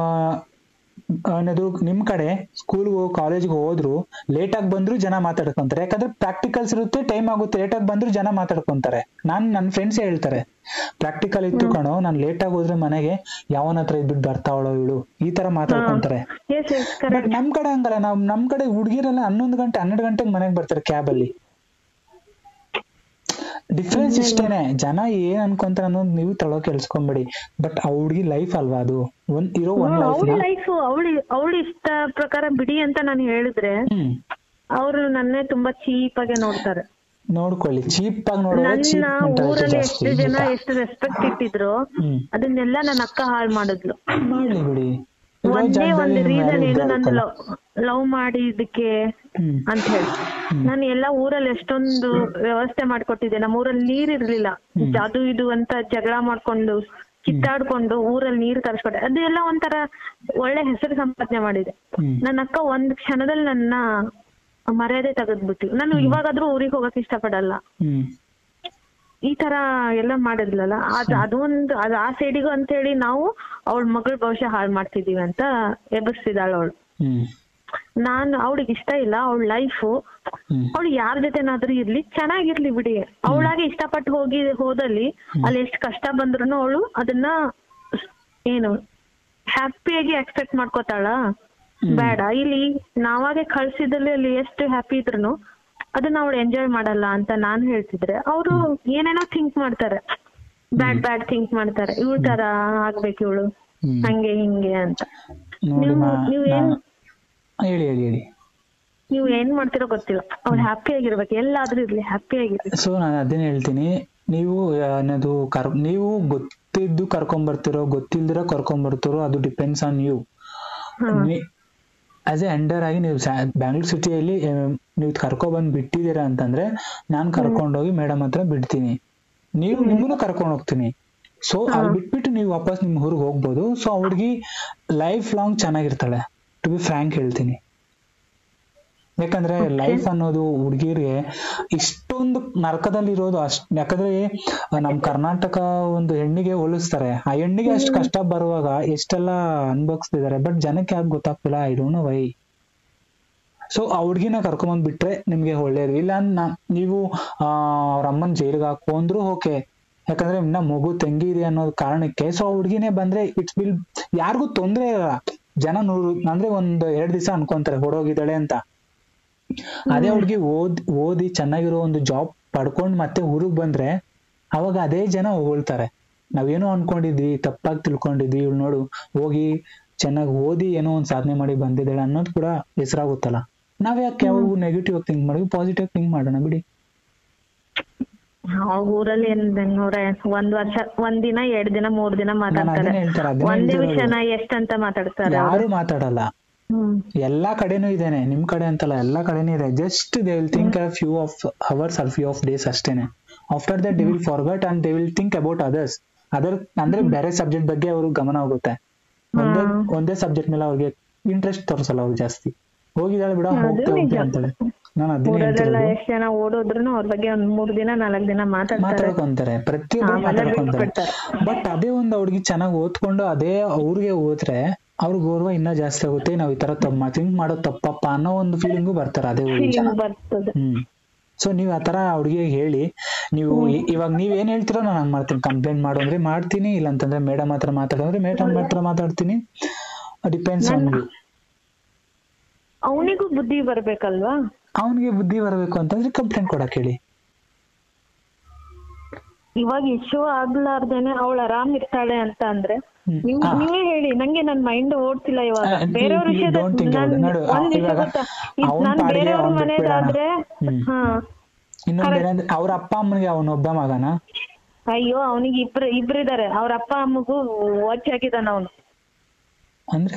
ಏನದು ನಿಮ್ ಕಡೆ ಸ್ಕೂಲ್ಗೆ ಕಾಲೇಜ್ಗೆ ಹೋದ್ರು ಲೇಟ್ ಆಗಿ ಬಂದ್ರು ಜನ ಮಾತಾಡ್ಕೊಂತಾರೆ ಯಾಕಂದ್ರೆ ಪ್ರಾಕ್ಟಿಕಲ್ಸ್ ಇರುತ್ತೆ ಟೈಮ್ ಆಗುತ್ತೆ ಲೇಟ್ ಆಗಿ ಬಂದ್ರು ಜನ ಮಾತಾಡ್ಕೊಂತಾರೆ ನಾನ್ ನನ್ನ ಫ್ರೆಂಡ್ಸ್ ಹೇಳ್ತಾರೆ ಪ್ರಾಕ್ಟಿಕಲ್ ಇತ್ತು ಕಣೋ ನಾನ್ ಲೇಟ್ ಆಗಿ ಹೋದ್ರೆ ಮನೆಗೆ ಯಾವನ ಹತ್ರ ಇದ್ಬಿಟ್ಟು ಬರ್ತಾವಳೋ ಇವಳು ಈ ತರ ಮಾತಾಡ್ಕೊಂತಾರೆ ಎಸ್ ಎಸ್ ಬಟ್ ಕರೆಕ್ಟ್ ನಮ್ ಕಡೆ ಹಂಗಲ್ಲ ನಾವ್ ನಮ್ ಕಡೆ ಹುಡುಗಿರೆಲ್ಲ ಹನ್ನೊಂದು ಗಂಟೆ ಹನ್ನೆರಡು ಗಂಟೆಗೆ ಮನೆಗೆ ಬರ್ತಾರೆ ಕ್ಯಾಬ್ ಅಲ್ಲಿ ಡಿಫ್ರೆನ್ಸ್ ಇಷ್ಟೇನೆ ಜನ ಏನ್ ಅನ್ಕೊಂತಾರ ಅನ್ನೋದು ನೀವು ತಳೋ ಕೆಲ್ಸ್ಕೊಂಬೇಡಿ ಬಟ್ ಆ ಹುಡ್ಗಿ ಲೈಫ್ ಅಲ್ವಾ ಅದು ಒಂದ್ ಇರೋ ಒಂದ್ ಲೈಫ್ ಅವಳ ನ ಲೈಫ್ ಅವಳು ಅವಳು ಇಷ್ಟ ಪ್ರಕಾರ ಬಿಡಿ ಅಂತ ನಾನು ಹೇಳಿದ್ರೆ ಹ್ಮ್ ಅವರು ನನ್ನೇ ತುಂಬಾ ಚೀಪ್ ಆಗಿ ನೋಡ್ತಾರೆ ನೋಡ್ಕೊಳ್ಳಿ ಚೀಪ್ ಆಗಿ ನೋಡುವಾಗ ನನ್ನ ಚೀಪ್ ಮೆಂಟಾಲಿಟಿ ಊರಲ್ಲಿ ಜಾಸ್ತಿ ಎಷ್ಟು ಜನ ಎಷ್ಟು ರೆಸ್ಪೆಕ್ಟ್ ಇಟ್ಟಿದ್ರು ಹ್ಮ್ ಅದನ್ನೆಲ್ಲ ನನ್ನ ಅಕ್ಕ ಹಾಳು ಮಾಡಿದ್ಲು ಮಾಡ್ಲಿ ಬಿಡಿ ಇರೋ ಒಂದೇ ಜಾಗದಲ್ಲಿ ಒಂದು ನೀವು ರೀಸನ್ married ಏನು ನನ್ನ ಆಗ್ಬೇಕಲ್ಲ. ಲವ್ ಮಾಡಿದ್ದಕ್ಕೆ ಹ್ಮ್ ಅಂತ ಹೇಳಿ ನಾನು ಎಲ್ಲ ಊರಲ್ಲಿ ಎಷ್ಟೊಂದು ವ್ಯವಸ್ಥೆ ಮಾಡ್ಕೊಟ್ಟಿದ್ದೆ ನಮ್ಮ ಊರಲ್ಲಿ ನೀರ್ ಇರ್ಲಿಲ್ಲ ಅದು ಇದು ಅಂತ ಜಗಳ ಮಾಡ್ಕೊಂಡು ಕಿತ್ತಾಡ್ಕೊಂಡು ಊರಲ್ಲಿ ನೀರ್ ತರಿಸ್ಕೊಟ್ಟೆ ಅದು ಎಲ್ಲ ಒಂಥರ ಒಳ್ಳೆ ಹೆಸರು ಸಂಪಾದನೆ ಮಾಡಿದೆ ಹ್ಮ್ ನನ್ನ ಅಕ್ಕ ಒಂದ್ ಕ್ಷಣದಲ್ಲಿ ನನ್ನ ಮರ್ಯಾದೆ ತೆಗೆದ್ಬಿಟ್ಲು ನಾನು ಇವಾಗಾದ್ರೂ ಊರಿಗೆ ಹೋಗಕ್ ಇಷ್ಟಪಡಲ್ಲ ಹ್ಮ್ ಈ ತರ ಎಲ್ಲ ಮಾಡಿದ್ಲಲ್ಲ ಅದ್ ಅದೊಂದು ಅದ್ ಆ ಸೈಡಿಗೂ ಅಂತ ಹೇಳಿ ನಾವು ಅವಳ ಮಗಳ ಭವಿಷ್ಯ ಹಾಳು ಮಾಡ್ತಿದೀವಿ ಅಂತ ಎಬ್ಬಿಸ್ತಿದ್ದಾಳ ಅವಳು ಹ್ಮ್ ನಾನು ಅವಳಿಗೆ ಇಷ್ಟ ಇಲ್ಲ ಅವಳ ಲೈಫು ಹ್ಮ್ ಅವಳು ಯಾರ ಜೊತೆನಾದ್ರೂ ಇರ್ಲಿ ಚೆನ್ನಾಗಿರ್ಲಿ ಬಿಡಿ ಅವಳಾಗೆ ಇಷ್ಟಪಟ್ಟು ಹೋಗಿ ಹೋದಲ್ಲಿ ಅಲ್ಲಿ ಎಷ್ಟು ಕಷ್ಟ ಬಂದ್ರು ಅವಳು ಅದನ್ನ ಏನು ಹ್ಯಾಪಿಯಾಗಿ ಅಕ್ಸೆಪ್ಟ್ ಮಾಡ್ಕೋತಾಳ ಬೇಡ ಇಲ್ಲಿ ನಾವಾಗೆ ಕಳ್ಸಿದಲ್ಲಿ ಅಲ್ಲಿ ಎಷ್ಟು ಹ್ಯಾಪಿ ಇದ್ರು ಅದನ್ನ ಅವಳು ಎಂಜಾಯ್ ಮಾಡಲ್ಲ ಅಂತ ನಾನ್ ಹೇಳ್ತಿದ್ರೆ ಅವರು ಏನೇನೋ ಥಿಂಕ್ ಮಾಡ್ತಾರೆ ಬ್ಯಾಡ್ ಬ್ಯಾಡ್ ಥಿಂಕ್ ಮಾಡ್ತಾರೆ ಇವಳ ತರ ಆಗ್ಬೇಕು ಇವಳು ಹ್ಮ್ ಹಂಗೆ ಹಿಂಗೆ ಅಂತ ನೋಡಿ ನೀವು ಮಾ- ನೀವ್ ಏನ್ ಹೇಳಿ ಹೇಳಿ ಹೇಳಿ ನೀವು ಏನ್ ಮಾಡ್ತಿರೋ ಗೊತ್ತಿಲ್ಲ ಅವ್ಳು ಹ್ಯಾಪಿ ಆಗಿರ್ಬೇಕು ಎಲ್ಲಾದ್ರೂ ಇರ್ಲಿ ಹ್ಯಾಪಿ ಆಗಿರ್ಲಿ ಸೊ ನಾನು ಅದನ್ನೇ ಹೇಳ್ತೀನಿ ನೀವು ಅನ್ನೋದು ಕರ್ ನೀವು ಗೊತ್ತಿದ್ದು ಕರ್ಕೊಂಡ್ ಬರ್ತಿರೋ ಗೊತ್ತಿಲ್ದಿರೋ ಕರ್ಕೊಂಡ್ ಬರ್ತಿರೋ ಅದು depends on you as a ಎಂಡರ್ ಆಗಿ ನೀವು ಬ್ಯಾಂಗ್ಳೂರ್ ಸಿಟಿಯಲ್ಲಿ ನೀವು ಕರ್ಕೊ ಬಂದ್ ಬಿಟ್ಟಿದ್ದೀರಾ ಅಂತಂದ್ರೆ ನಾನ್ ಕರ್ಕೊಂಡೋಗಿ ಮೇಡಮ್ ಹತ್ರ ಬಿಡ್ತೀನಿ ನೀವು ನಿಮ್ಮನ್ನು ಕರ್ಕೊಂಡು ಹೋಗ್ತೀನಿ ಸೊ ಅಲ್ಲಿ ಬಿಟ್ಬಿಟ್ಟು ನೀವು ವಾಪಸ್ ನಿಮ್ ಊರಿಗೆ ಹೋಗ್ಬೋದು ಸೊ ಆ ಹುಡ್ಗಿ ಲೈಫ್ ಲಾಂಗ್ ಚೆನ್ನಾಗಿರ್ತಾಳೆ ಟು ಬಿ ಫ್ರಾಂಕ್ ಹೇಳ್ತೀನಿ ಯಾಕಂದ್ರೆ ಲೈಫ್ ಅನ್ನೋದು ಹುಡುಗಿರಿಗೆ ಇಷ್ಟೊಂದು ನರಕದಲ್ಲಿ ಇರೋದು ಅಷ್ಟ್ ಯಾಕಂದ್ರೆ ನಮ್ ಕರ್ನಾಟಕ ಒಂದು ಹೆಣ್ಣಿಗೆ ಹೋಲಿಸ್ತಾರೆ ಆ ಹೆಣ್ಣಿಗೆ ಅಷ್ಟು ಕಷ್ಟ ಬರುವಾಗ ಎಷ್ಟೆಲ್ಲ ಅನ್ಭವಿಸ್ತಿದ್ದಾರೆ ಬಟ್ ಜನಕ್ಕೆ ಯಾಕೆ ಗೊತ್ತಾಗ್ತಿಲ್ಲ I don't know why so ಆ ಹುಡ್ಗಿನ ಕರ್ಕೊಂಬಂದ್ ಬಿಟ್ರೆ ನಿಮ್ಗೆ ಒಳ್ಳೇದು ಇಲ್ಲ ನಾ ನೀವು ಆ ಅವ್ರ ಅಮ್ಮನ್ ಜೈಲಿಗೆ ಹಾಕು ಅಂದ್ರು ಓಕೆ ಯಾಕಂದ್ರೆ ಇನ್ನ ಮಗು ತಂಗಿ ಇದೆ ಅನ್ನೋ ಕಾರಣಕ್ಕೆ ಸೊ ಆ ಹುಡ್ಗಿನೇ ಬಂದ್ರೆ ಇಟ್ಸ್ ಬಿಲ್ ಯಾರಿಗೂ ತೊಂದ್ರೆ ಇರಲ್ಲ ಜನ ನೂರು ಅಂದ್ರೆ ಒಂದ್ ಎರಡ್ ದಿವಸ ಅನ್ಕೊಂತಾರೆ ಹೊಡೋಗಿದ್ದಾಳೆ ಅಂತ ಅದೇ ಹುಡ್ಗಿ ಓದ್ ಓದಿ ಚೆನ್ನಾಗಿರೋ ಒಂದು ಜಾಬ್ ಪಡ್ಕೊಂಡ್ ಮತ್ತೆ ಊರಿಗೆ ಬಂದ್ರೆ ಅವಾಗ ಅದೇ ಜನ ಹೊಗಳ್ತಾರೆ ನಾವೇನೋ ಅನ್ಕೊಂಡಿದ್ವಿ ತಪ್ಪಾಗಿ ತಿಳ್ಕೊಂಡಿದ್ವಿ ಇವ್ಳು ನೋಡು ಹೋಗಿ ಚೆನ್ನಾಗಿ ಓದಿ ಏನೋ ಒಂದ್ ಸಾಧನೆ ಮಾಡಿ ಬಂದಿದ್ದಾಳೆ ಅನ್ನೋದು ಕೂಡ ಹೆಸರಾಗುತ್ತಲ್ಲ ನಾವ್ ಯಾಕೆ ಯಾವ ನೆಗೆಟಿವ್ ಆಗಿ ಥಿಂಕ್ ಮಾಡಿ ಪಾಸಿಟಿವ್ ಥಿಂಕ್ ಮಾಡೋಣ ಬಿಡಿ ಆ ಊರಲ್ಲಿ ಏನ್ ಬೆಂಗ್ಳೂರ ಒಂದ್ ವರ್ಷ ಒಂದ್ ದಿನ ಎರಡ್ ದಿನ ಮೂರ್ ದಿನ ನಾನು ಮಾತಾಡ್ತಾರೆ ಅದನ್ನೇ ಹೇಳ್ತಾರೆ ಅದನ್ನೇ ಒಂದೇ ಹೇಳ್ತಿರೋದು. ವಿಷಯನ ಎಷ್ಟಂತ ಮಾತಾಡ್ತಾರೆ ಅವ್ರು? ಯಾರು ಮಾತಾಡಲ್ಲ ಹ್ಮ್ ಎಲ್ಲಾ ಕಡೆನೂ ಇದೇನೆ ನಿಮ್ ಕಡೆ ಅಂತಲ್ಲ ಎಲ್ಲಾ ಕಡೆನೂ ಇದೆ just they will think a few of hours or few of days ಅಷ್ಟೇನೆ after that they will forget and they will think about others other ಅಂದ್ರೆ ಬೇರೆ ಸಬ್ಜೆಕ್ಟ್ ಬಗ್ಗೆ ಅವ್ರ ಗಮನ ಹೋಗುತ್ತೆ ಒಂದೇ ಒಂದೇ ಸಬ್ಜೆಕ್ಟ್ ಮೇಲೆ ಅವ್ರಿಗೆ ಇಂಟ್ರೆಸ್ಟ್ ತೋರಿಸಲ್ಲ ಅವ್ರು ಜಾಸ್ತಿ ಹೋಗಿದ್ದಾಳೆ ಬಿಡ ಹೋಗ್ತಾ ಹೋಗ್ತಾ ಅಂತಾಳೆ ನಾನು ಅದನ್ನೇ ಊರಲ್ಲೆಲ್ಲ ಹೇಳ್ತಿರೋದು ಎಷ್ಟ್ ಜನ ಓಡೋದ್ರು ಅವ್ರ ಬಗ್ಗೆ ಒಂದ್ ಮೂರ್ ದಿನ ನಾಲ್ಕ್ ದಿನ ಮಾತಾಡ್ತಾರೆ ಮಾತಾಡ್ಕೊಂತಾರೆ ಪ್ರತಿಯೊಬ್ಬರು ಆಮೇಲೆ ಮಾತಾಡ್ಕೊಂತಾರೆ ಬಿಟ್ಬಿಡ್ತಾರೆ. ಬಟ್ ಅದೇ ಒಂದು ಹುಡುಗಿ ಚೆನ್ನಾಗಿ ಓದ್ಕೊಂಡು ಅದೇ ಅವ್ರಿಗೆ ಹೋದ್ರೆ ಅವ್ರ ಗೌರವ ಇನ್ನ ಜಾಸ್ತಿ ಆಗುತ್ತೆ ನಾವ್ ಈ ತರ ತಮ್ಮ ಥಿಂಕ್ ಮಾಡೋದು ತಪ್ಪಪ್ಪ ಅನ್ನೋ ಒಂದು ಫೀಲಿಂಗು ಬರ್ತಾರೆ ಅದೇ ಊರಿಗೆ ಜನ ಫೀಲಿಂಗ್ ಬರ್ತದೆ ಹ್ಮ್ ಸೊ ನೀವ್ ಆತರ ಹುಡುಗಿಗೆ ಹೇಳಿ ನೀವು ಇ- ಇವಾಗ ನೀವ್ ಏನ್ ಹೇಳ್ತೀರೋ ನಾನು ಹಂಗ್ ಮಾಡ್ತೀನಿ ಕಂಪ್ಲೇಂಟ್ ಮಾಡು ಅಂದ್ರೆ ಮಾಡ್ತೀನಿ ಇಲ್ಲ ಅಂತಂದ್ರೆ ಮೇಡಮ್ ಹತ್ರ ಮಾತಾಡೋದ್ರೆ ಮೇಡಮ್ ಹತ್ರ ಮಾತಾಡ್ತೀನಿ ಡಿಪೆಂಡ್ಸ್ ಆನ್ ಯು ಅವನಿಗೂ ಬುದ್ಧಿ ಬರ್ಬೇಕಲ್ವಾ ಅವನಿಗೆ ಬುದ್ಧಿ ಬರಬೇಕು ಅಂತಂದ್ರೆ ಕಂಪ್ಲೇಂಟ್ ಕೊಡಕ್ ಹೇಳಿ ಇವಾಗ ಇಶ್ಯೂ ಆಗ್ಲಾರ್ದೇನೆ ಅವಳು ಆರಾಮ್ ಇರ್ತಾಳೆ ಅಂತ ಅಂದ್ರೆ ಹ್ಮ್. ನಿಮ್ ಆ. ನೀವೇ ಹೇಳಿ ನಂಗೆ ನನ್ ಮೈಂಡ್ ಓಡ್ತಿಲ್ಲ ಇವಾಗ ಆ, you- ಬೇರೆಯವ್ರ you ವಿಷಯದ don't think non about it. ನೋಡು, ಒಂದ್ ವಿಷಯ ಇವಾಗ ಗೊತ್ತಾ ಇದ್ ಅವ್ನ್ ನಾನ್ ಪಾಡಿಗೆ ಬೇರೆಯವ್ರ ಅವ್ನ್ ಮನೆದಾದ್ರೆ ಹ್ಮ್. ಹಾ ಇನ್ನೊಂದೇನಂದ್ರೆ ಅವ್ರ ಅಪ್ಪ ಅಮ್ಮನಿಗೆ ಅವನೊಬ್ಬ ಮಗನ ಅಯ್ಯೋ ಅವನಿಗೆ ಇಬ್ರು ಇಬ್ರಿದಾರೆ ಅವ್ರ ಅಪ್ಪ ಅಮ್ಮಗೂ ವಾಚ್ ಹಾಕಿದಾನ ಅವನು ಅಂದ್ರೆ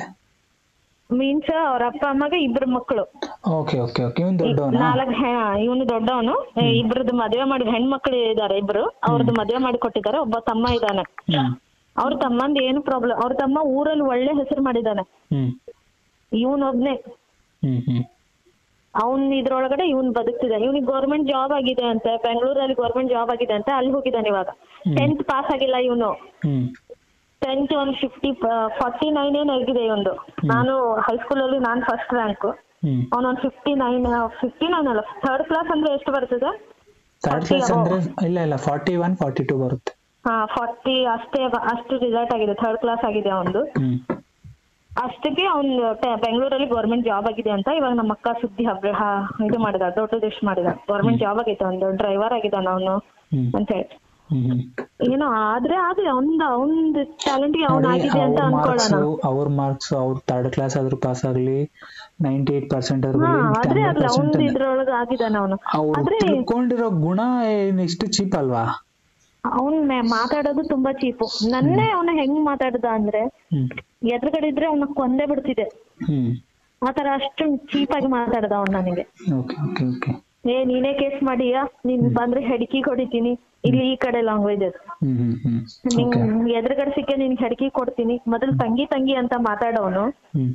ಮೀನ್ಸ್ ಅವ್ರ ಅಪ್ಪ ಅಮ್ಮಗ ಇಬ್ರು ಮಕ್ಕಳು ಓಕೆ ಓಕೆ ಓಕೆ ಇವ್ನ್ ದೊಡ್ಡವನ ನಾಲ್ಕ್ ಇವನು ದೊಡ್ಡವನು ಇಬ್ರದ್ದು ಮದ್ವೆ ಮಾಡಿ ಹೆಣ್ಮಕ್ಳು ಇದಾರೆ ಇಬ್ರು ಅವ್ರದ್ದು ಮದ್ವೆ ಮಾಡಿ ಕೊಟ್ಟಿದ್ದಾರೆ ಒಬ್ಬ ತಮ್ಮ ಇದ್ದಾನೆ ಹ್ಮ್ ಅವ್ರ ತಮ್ಮಂದ್ ಏನು ಪ್ರಾಬ್ಲಮ್ ಅವ್ರ ತಮ್ಮ ಊರಲ್ಲಿ ಒಳ್ಳೆ ಹೆಸರು ಮಾಡಿದಾನೆ ಹ್ಮ್ ಇವನೊಬ್ನೇ ಹ್ಮ್ ಹ್ಮ್ ಅವ್ನ್ ಇದ್ರೊಳಗಡೆ ಇವ್ನ್ ಬದುಕ್ತಿದೆ ಇವ್ನಿಗೆ ಗೌರ್ಮೆಂಟ್ ಜಾಬ್ ಆಗಿದೆ ಅಂತೆ ಬೆಂಗಳೂರಲ್ಲಿ ಗೌರ್ಮೆಂಟ್ ಜಾಬ್ ಆಗಿದೆ ಅಂತ ಅಲ್ಲಿ ಹೋಗಿದ್ದಾನೆ ಇವಾಗ ಟೆಂತ್ ಪಾಸ್ ಆಗಿಲ್ಲ ಇವನು ಹ್ಮ್ ಟೆಂತ್ ಒಂದ್ ಫಿಫ್ಟಿ ಫಾರ್ಟಿ ನೈನ್ ಏನ್ ಆಗಿದೆ ಇವಂದು ನಾನು ಹೈಸ್ಕೂಲ್ ಅಲ್ಲಿ ನಾನ್ ಫಸ್ಟ್ ರ್ಯಾಂಕ್ ಹ್ಮ್ ಅವನೊಂದ್ ಫಿಫ್ಟಿ ನೈನ್ ಫಿಫ್ಟಿ ನೈನ್ ಅಲ್ಲ ಥರ್ಡ್ ಕ್ಲಾಸ್ ಅಂದ್ರೆ ಎಷ್ಟು ಬರ್ತದೆ ಥರ್ಡ್ ಕ್ಲಾಸ್ ಅಂದ್ರೆ ಇಲ್ಲ ಇಲ್ಲ ಫಾರ್ಟಿ ಒನ್ ಫಾರ್ಟಿ ಟೂ ಬರುತ್ತೆ ಹಾ ಫಾರ್ಟಿ ಅಷ್ಟೇ ಬ- ಅಷ್ಟು ರಿಸಲ್ಟ್ ಆಗಿದೆ ಥರ್ಡ್ ಕ್ಲಾಸ್ ಆಗಿದೆ ಅವನದು ಹ್ಮ್ ಅಷ್ಟಕ್ಕೆ ಅವ್ನು ಬೆಂಗಳೂರಲ್ಲಿ ಗೌರ್ಮೆಂಟ್ ಜಾಬ್ ಆಗಿದೆ ಅಂತ ಇವಾಗ ನಮ್ಮ ಅಕ್ಕ ಸುದ್ದಿ ಹಬ್ಬ ಹ- ಇದು ಮಾಡಿದ ದೊಡ್ಡ ದಿಶ್ ಮಾಡಿದ ಗೌರ್ಮೆಂಟ್ ಜಾಬ್ ಆಗೈತೆ ಒಂದು ಡ್ರೈವರ್ ಆಗಿದ್ದಾನ ಅವನು ಹ್ಮ್ ಅಂತ ಹೇಳಿ ಹ್ಮ್ ಹ್ಮ್ ಏನೋ ಆದ್ರೆ ಆಗ್ಲಿ ಅವ್ನ್ದ ಅವ್ನ್ದ್ ಟ್ಯಾಲೆಂಟ್ ಅವ್ನ್ ನೋಡಿ ಆಗಿದೆ ಅಂತ ಅವ್ರ ಮಾರ್ಕ್ಸ್ ಅನ್ಕೊಳ್ಳೋಣ ಅವ್ರ ಮಾರ್ಕ್ಸ್ ಅವ್ರ ಥರ್ಡ್ ಕ್ಲಾಸ್ ಆದ್ರೂ ಪಾಸ್ ಆಗ್ಲಿ ನೈಂಟಿ ಏಟ್ ಪರ್ಸೆಂಟ್ ಆದ್ರೂ ಹಾ ಆದ್ರೆ ಆಗ್ಲಿ ಪರ್ಸೆಂಟ್ ಅವ್ನ್ದ್ ಇದ್ರೊಳಗ ಆಗಿದ್ದಾನ ಅವನು ಅವ್ರು ಆದ್ರೆ ತಿಳ್ಕೊಂಡಿರೋ ಗುಣ ಏನ್ ಇಷ್ಟು ಚೀಪ್ ಅಲ್ವಾ ಅವ್ನ್ ಮೆ- ಮಾತಾಡೋದು ತುಂಬಾ ಚೀಪು ನನ್ನೇ ಅವನ ಹೆಂಗ್ ಮಾತಾಡ್ದ ಅಂದ್ರೆ ಹ್ಮ್ ಎದುರುಗಡೆ ಇದ್ರೆ ಅವನ ಕೊಂದೇ ಬಿಡ್ತಿದೆ ಹ್ಮ್ ಆತರ ಅಷ್ಟು ಚೀಪ್ ಆಗಿ ಮಾತಾಡ್ದ ಅವ್ನ್ ನನಗೆ ಓಕೆ ಓಕೆ ಓಕೆ ಏ ನೀನೇ ಕೇಸ್ ಮಾಡಿಯಾ ನೀನ್ ಬಂದ್ರೆ ಹೆಡ್ಕಿ ಹೊಡಿತೀನಿ ಇಲ್ಲಿ ಈ ಕಡೆ ಲ್ಯಾಂಗ್ವೇಜ್ ಅದು ಹ್ಮ್ ಹ್ಮ್ ಹ್ಮ್ ನಿಂಗ್ ಓಕೆ ಎದುರುಗಡೆ ಸಿಕ್ಕೆ ನಿನ್ ಹೆಡ್ಕಿ ಕೊಡ್ತೀನಿ ಮೊದಲು ತಂಗಿ ತಂಗಿ ಅಂತ ಮಾತಾಡೋನು ಹ್ಮ್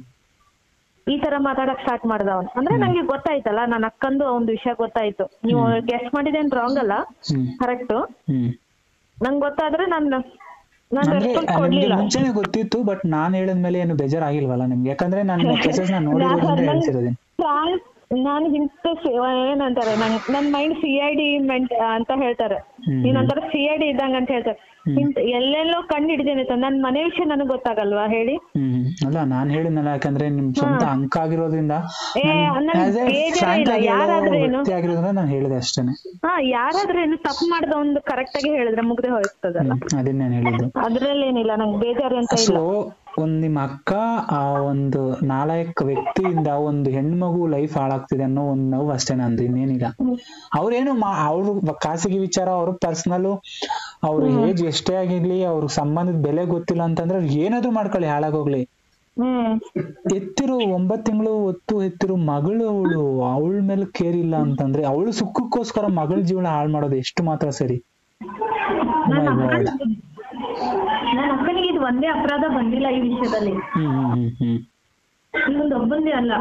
ಈ ತರ ಮಾತಾಡಕ್ ಸ್ಟಾರ್ಟ್ ಮಾಡ್ದ ಅವ್ನು ಅಂದ್ರೆ ನಂಗೆ ಗೊತ್ತಾಯ್ತಲ್ಲ ನನ್ನ ಅಕ್ಕಂದು ಒಂದು ವಿಷಯ ಗೊತ್ತಾಯ್ತು ನೀವು ಗೆಸ್ಟ್ ಮಾಡಿದೇನ್ ರಾಂಗ್ ಅಲ್ಲ ಹ್ಮ್ ಕರೆಕ್ಟ್ ಹ್ಮ್ ನಂಗ್ ಗೊತ್ತಾದ್ರೆ ನಾನು ನಾನು ಅಂದ್ರೆ ರೆಸ್ಪಾನ್ಸ್ ನಿಮ್ಗೆ ಕೊಡ್ಲಿಲ್ಲ ಮುಂಚೆನೆ ಗೊತ್ತಿತ್ತು ಬಟ್ ನಾನ್ ಹೇಳಿದ್ಮೇಲೆ ಏನು ಬೇಜಾರಾಗಿಲ್ವಲ್ಲ ನಿಮ್ಗೆ ಯಾಕಂದ್ರೆ ನಾನು ಮೆಸೇಜಸ್ ನ ನೋಡಿರೋದ್ರಿಂದ ಹೇಳ್ತಿರೋದೇನು ಫ್ರಾನ್ಸ್ ನಾನು ಇಂತ ಏನಂತಾರೆ ನನ್ ನನ್ ಮೈಂಡ್ ಸಿ ಐ ಡಿ ಮೆಂಟ್ ಅಂತ ಹೇಳ್ತಾರೆ ಹ್ಮ್. ನೀನೊಂಥರ ಸಿ ಐ ಡಿ ಇದ್ದಂಗ ಅಂತ ಹೇಳ್ತಾರೆ ಹ್ಮ್. ಇಂತ ಎಲ್ಲೆಲ್ಲೋ ಕಣ್ಣು ಹಿಡಿದೇನೆ ನನ್ ಮನೆ ವಿಷಯ ನನಗ್ ಗೊತ್ತಾಗಲ್ವಾ ಹೇಳಿ ಹ್ಮ್ ಅಲ್ಲ ನಾನ್ ಹೇಳಿದ್ನಲ್ಲ ಯಾಕಂದ್ರೆ ನಿಮ್ ಸ್ವಂತ ಅಂಕ ಆಗಿರೋದ್ರಿಂದ ಏ, ನನ್ಗ್ ಬೇಜಾರೇ ಇಲ್ಲ. ಯಾರಾದ್ರೇನು? ವ್ಯಕ್ತಿ ಆಗಿರೋದ್ರಿಂದ ನಾನು ಹೇಳಿದೆ ಅಷ್ಟೇನೆ ಹಾ ಯಾರಾದ್ರೇನು ತಪ್ಪು ಮಾಡ್ದ ಒಂದು ಕರೆಕ್ಟ್ ಆಗಿ ಹೇಳಿದ್ರೆ ಮುಗ್ದೆ ಹೋಯ್ತದಲ್ಲ ಹ್ಮ್ ಅದನ್ನ ನಾನು ಹೇಳಿದ್ದು ಅದ್ರಲ್ಲೇನಿಲ್ಲ ನಂಗೆ ಬೇಜಾರು ಅಂತ ಇಲ್ಲ ಸೊ ಒಂದ್ ನಿಮ್ ಅಕ್ಕ ಆ ಒಂದು ನಾಲಾಯಕ ವ್ಯಕ್ತಿಯಿಂದ ಒಂದು ಹೆಣ್ಮಗು ಲೈಫ್ ಹಾಳಾಗ್ತಿದೆ ಅನ್ನೋ ಒಂದ್ ನೋವು ಅಷ್ಟೇ ನಂದು ಇನ್ನೇನಿಲ್ಲ ಅವ್ರೇನು ಮಾ ಅವ್ರ ಖಾಸಗಿ ವಿಚಾರ ಅವ್ರ ಪರ್ಸನಲ್ ಅವ್ರ ಏಜ್ ಎಷ್ಟೇ ಆಗಿರ್ಲಿ ಅವ್ರ ಸಂಬಂಧದ ಬೆಲೆ ಗೊತ್ತಿಲ್ಲ ಅಂತಂದ್ರೆ ಅವ್ರು ಏನಾದ್ರು ಮಾಡ್ಕೊಳ್ಳಿ ಹಾಳಾಗೋಗ್ಲಿ ಹ್ಮ್ ಎತ್ತಿರು ಒಂಬತ್ ತಿಂಗಳು ಹೊತ್ತು ಎತ್ತಿರು ಮಗಳು ಅವಳು ಅವಳ ಮೇಲೆ ಕೇರ್ ಇಲ್ಲ ಅಂತಂದ್ರೆ ಅವಳು ಸುಖಕ್ಕೋಸ್ಕರ ಮಗಳ ಜೀವನ ಹಾಳು ಮಾಡೋದು ಎಷ್ಟು ಮಾತ್ರ ಸರಿ Oh my God. ನನ್ನ ಅಕ್ಕನಿಗೆ ಇದು ಒಂದೇ ಅಪರಾಧ ಬಂದಿಲ್ಲ ಈ ವಿಷಯದಲ್ಲಿ ಹ್ಮ್ ಹ್ಮ್ ಹ್ಮ್ ಇನ್ನೊಂದು ಒಬ್ಬಂದೇ ಅಲ್ಲ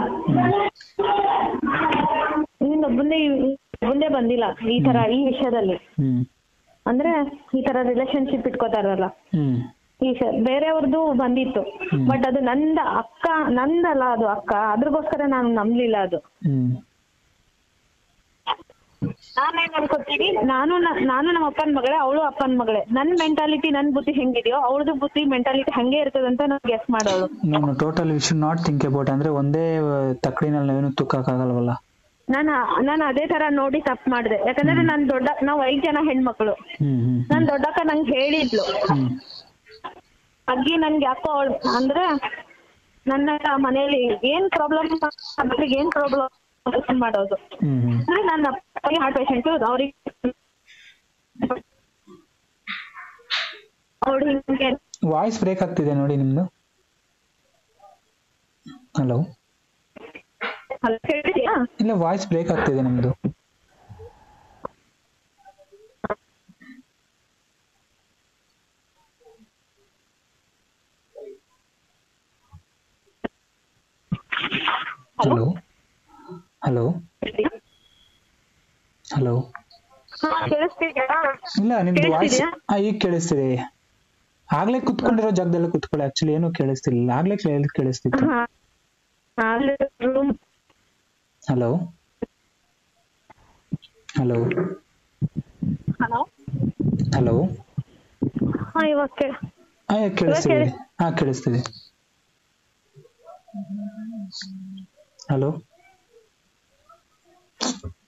ಇನ್ನೊಂದು ಒಬ್ಬಂದೇ ಒಬ್ಬಂದೇ ಬಂದಿಲ್ಲ ಈ ತರ ಈ ವಿಷಯದಲ್ಲಿ ಹ್ಮ್ ಅಂದ್ರೆ ಈ ತರ ರಿಲೇಶನ್ಶಿಪ್ ಇಟ್ಕೋತಾರಲ್ಲ ಹ್ಮ್ ಈ ವಿಷಯ ಬೇರೆಯವ್ರದ್ದು ಬಂದಿತ್ತು ಬಟ್ ಅದು ನಂದ ಅಕ್ಕ ನಂದಲ್ಲ ಅದು ಅಕ್ಕ ಅದ್ರಗೋಸ್ಕರ ನಾನು ನಂಬ್ಲಿಲ್ಲ ಅದು ಹ್ಮ್ ನಾನೇನ್ ಅನ್ಕೋತೀನಿ ನಾನು ನ- ನಾನು ನಮ್ಮ ಅಪ್ಪನ ಮಗಳೇ ಅವಳು ಅಪ್ಪನ ಮಗಳೇ ನನ್ ಮೆಂಟಾಲಿಟಿ ನನ್ ಬುದ್ಧಿ ಹೆಂಗಿದೆಯೋ ಅವಳದು ಬುದ್ಧಿ ಮೆಂಟಾಲಿಟಿ ಹಂಗೆ ಇರ್ತದಂತ ನಾನು ಗೆಸ್ ಮಾಡೋಳು ನಾನು total we should not think about ಅಂದ್ರೆ ಒಂದೇ ತಕ್ಕಡಿನಲ್ಲಿ ನಾವೇನು ತುಕ್ಕಾಗಲ್ವಲ್ಲ ನಾನು ನಾನು ಅದೇ ತರ ನೋಡಿ ತಪ್ಪು ಮಾಡಿದೆ ಯಾಕಂದ್ರೆ ನಾನ್ ದೊಡ್ಡ ನಾವ್ ಐದ್ ಜನ ಹೆಣ್ಮಕ್ಳು ಹ್ಮ್ ಹ್ಮ್ ನಾನ್ ದೊಡ್ಡಕ್ಕ ನಂಗೆ ಹೇಳಿದ್ಲು ಹ್ಮ್ ಅಗ್ಗಿ ನನ್ಗೆ ಯಾಕೋ ಅವಳು ಅಂದ್ರೆ ನನ್ನ ಮನೆಯಲ್ಲಿ ಏನ್ ಪ್ರಾಬ್ಲಮ್ ಏನ್ ಪ್ರಾಬ್ಲಮ್ ಮಾಡೋದು ಹ್ಮ್ ಹ್ಮ್ ಅಂದ್ರೆ ನನ್ನ ಅಪ್ಪಗೆ ಹಾರ್ಟ್ ಪೇಷಂಟ್ ಅವ್ರಿಗೆ ಅವ್ರು ಹಿಂಗೆ ವಾಯ್ಸ್ ಬ್ರೇಕ್ ಆಗ್ತಿದೆ ನೋಡಿ ನಿಮ್ದು ಹಲೋ ಹಲೋ ಕೇಳಿದ್ಯಾ ಇಲ್ಲ ವಾಯ್ಸ್ ಬ್ರೇಕ್ ಆಗ್ತಿದೆ ನಿಮ್ದು ಹಲೋ ಹಲೋ ಹಲೋ ಹಾ, ಕೇಳಿಸ್ತಿದ್ಯಾ ಇಲ್ಲ ನಿಮ್ದು ವಾಯ್ಸ್ ಕೇಳಿಸ್ತಿದ್ಯಾ? ಈಗ ಕೇಳಿಸ್ತಿದೆ ಆಗ್ಲೇ ಕುತ್ಕೊಂಡಿರೋ ಜಾಗದಲ್ಲಿ ಕುತ್ಕೊಳ್ಳಿ ಆಕ್ಚುಲಿ ಏನು ಕೇಳಿಸ್ತಿಲ್ಲ ಆಗ್ಲೇ ಕೇಳ್- ಕೇಳಿಸ್ತಿತ್ತು ಹಾ. ಅಲ್ಲಿ room hello hello hello hello ಹಾ ಇವಾಗ ಕೇಳ ಹಾ ಕೇಳಿಸ್ತಿದೆ ಕೇಳಿ- ಹಾ ಕೇಳಿಸ್ತಿದೆ ಹಲೋ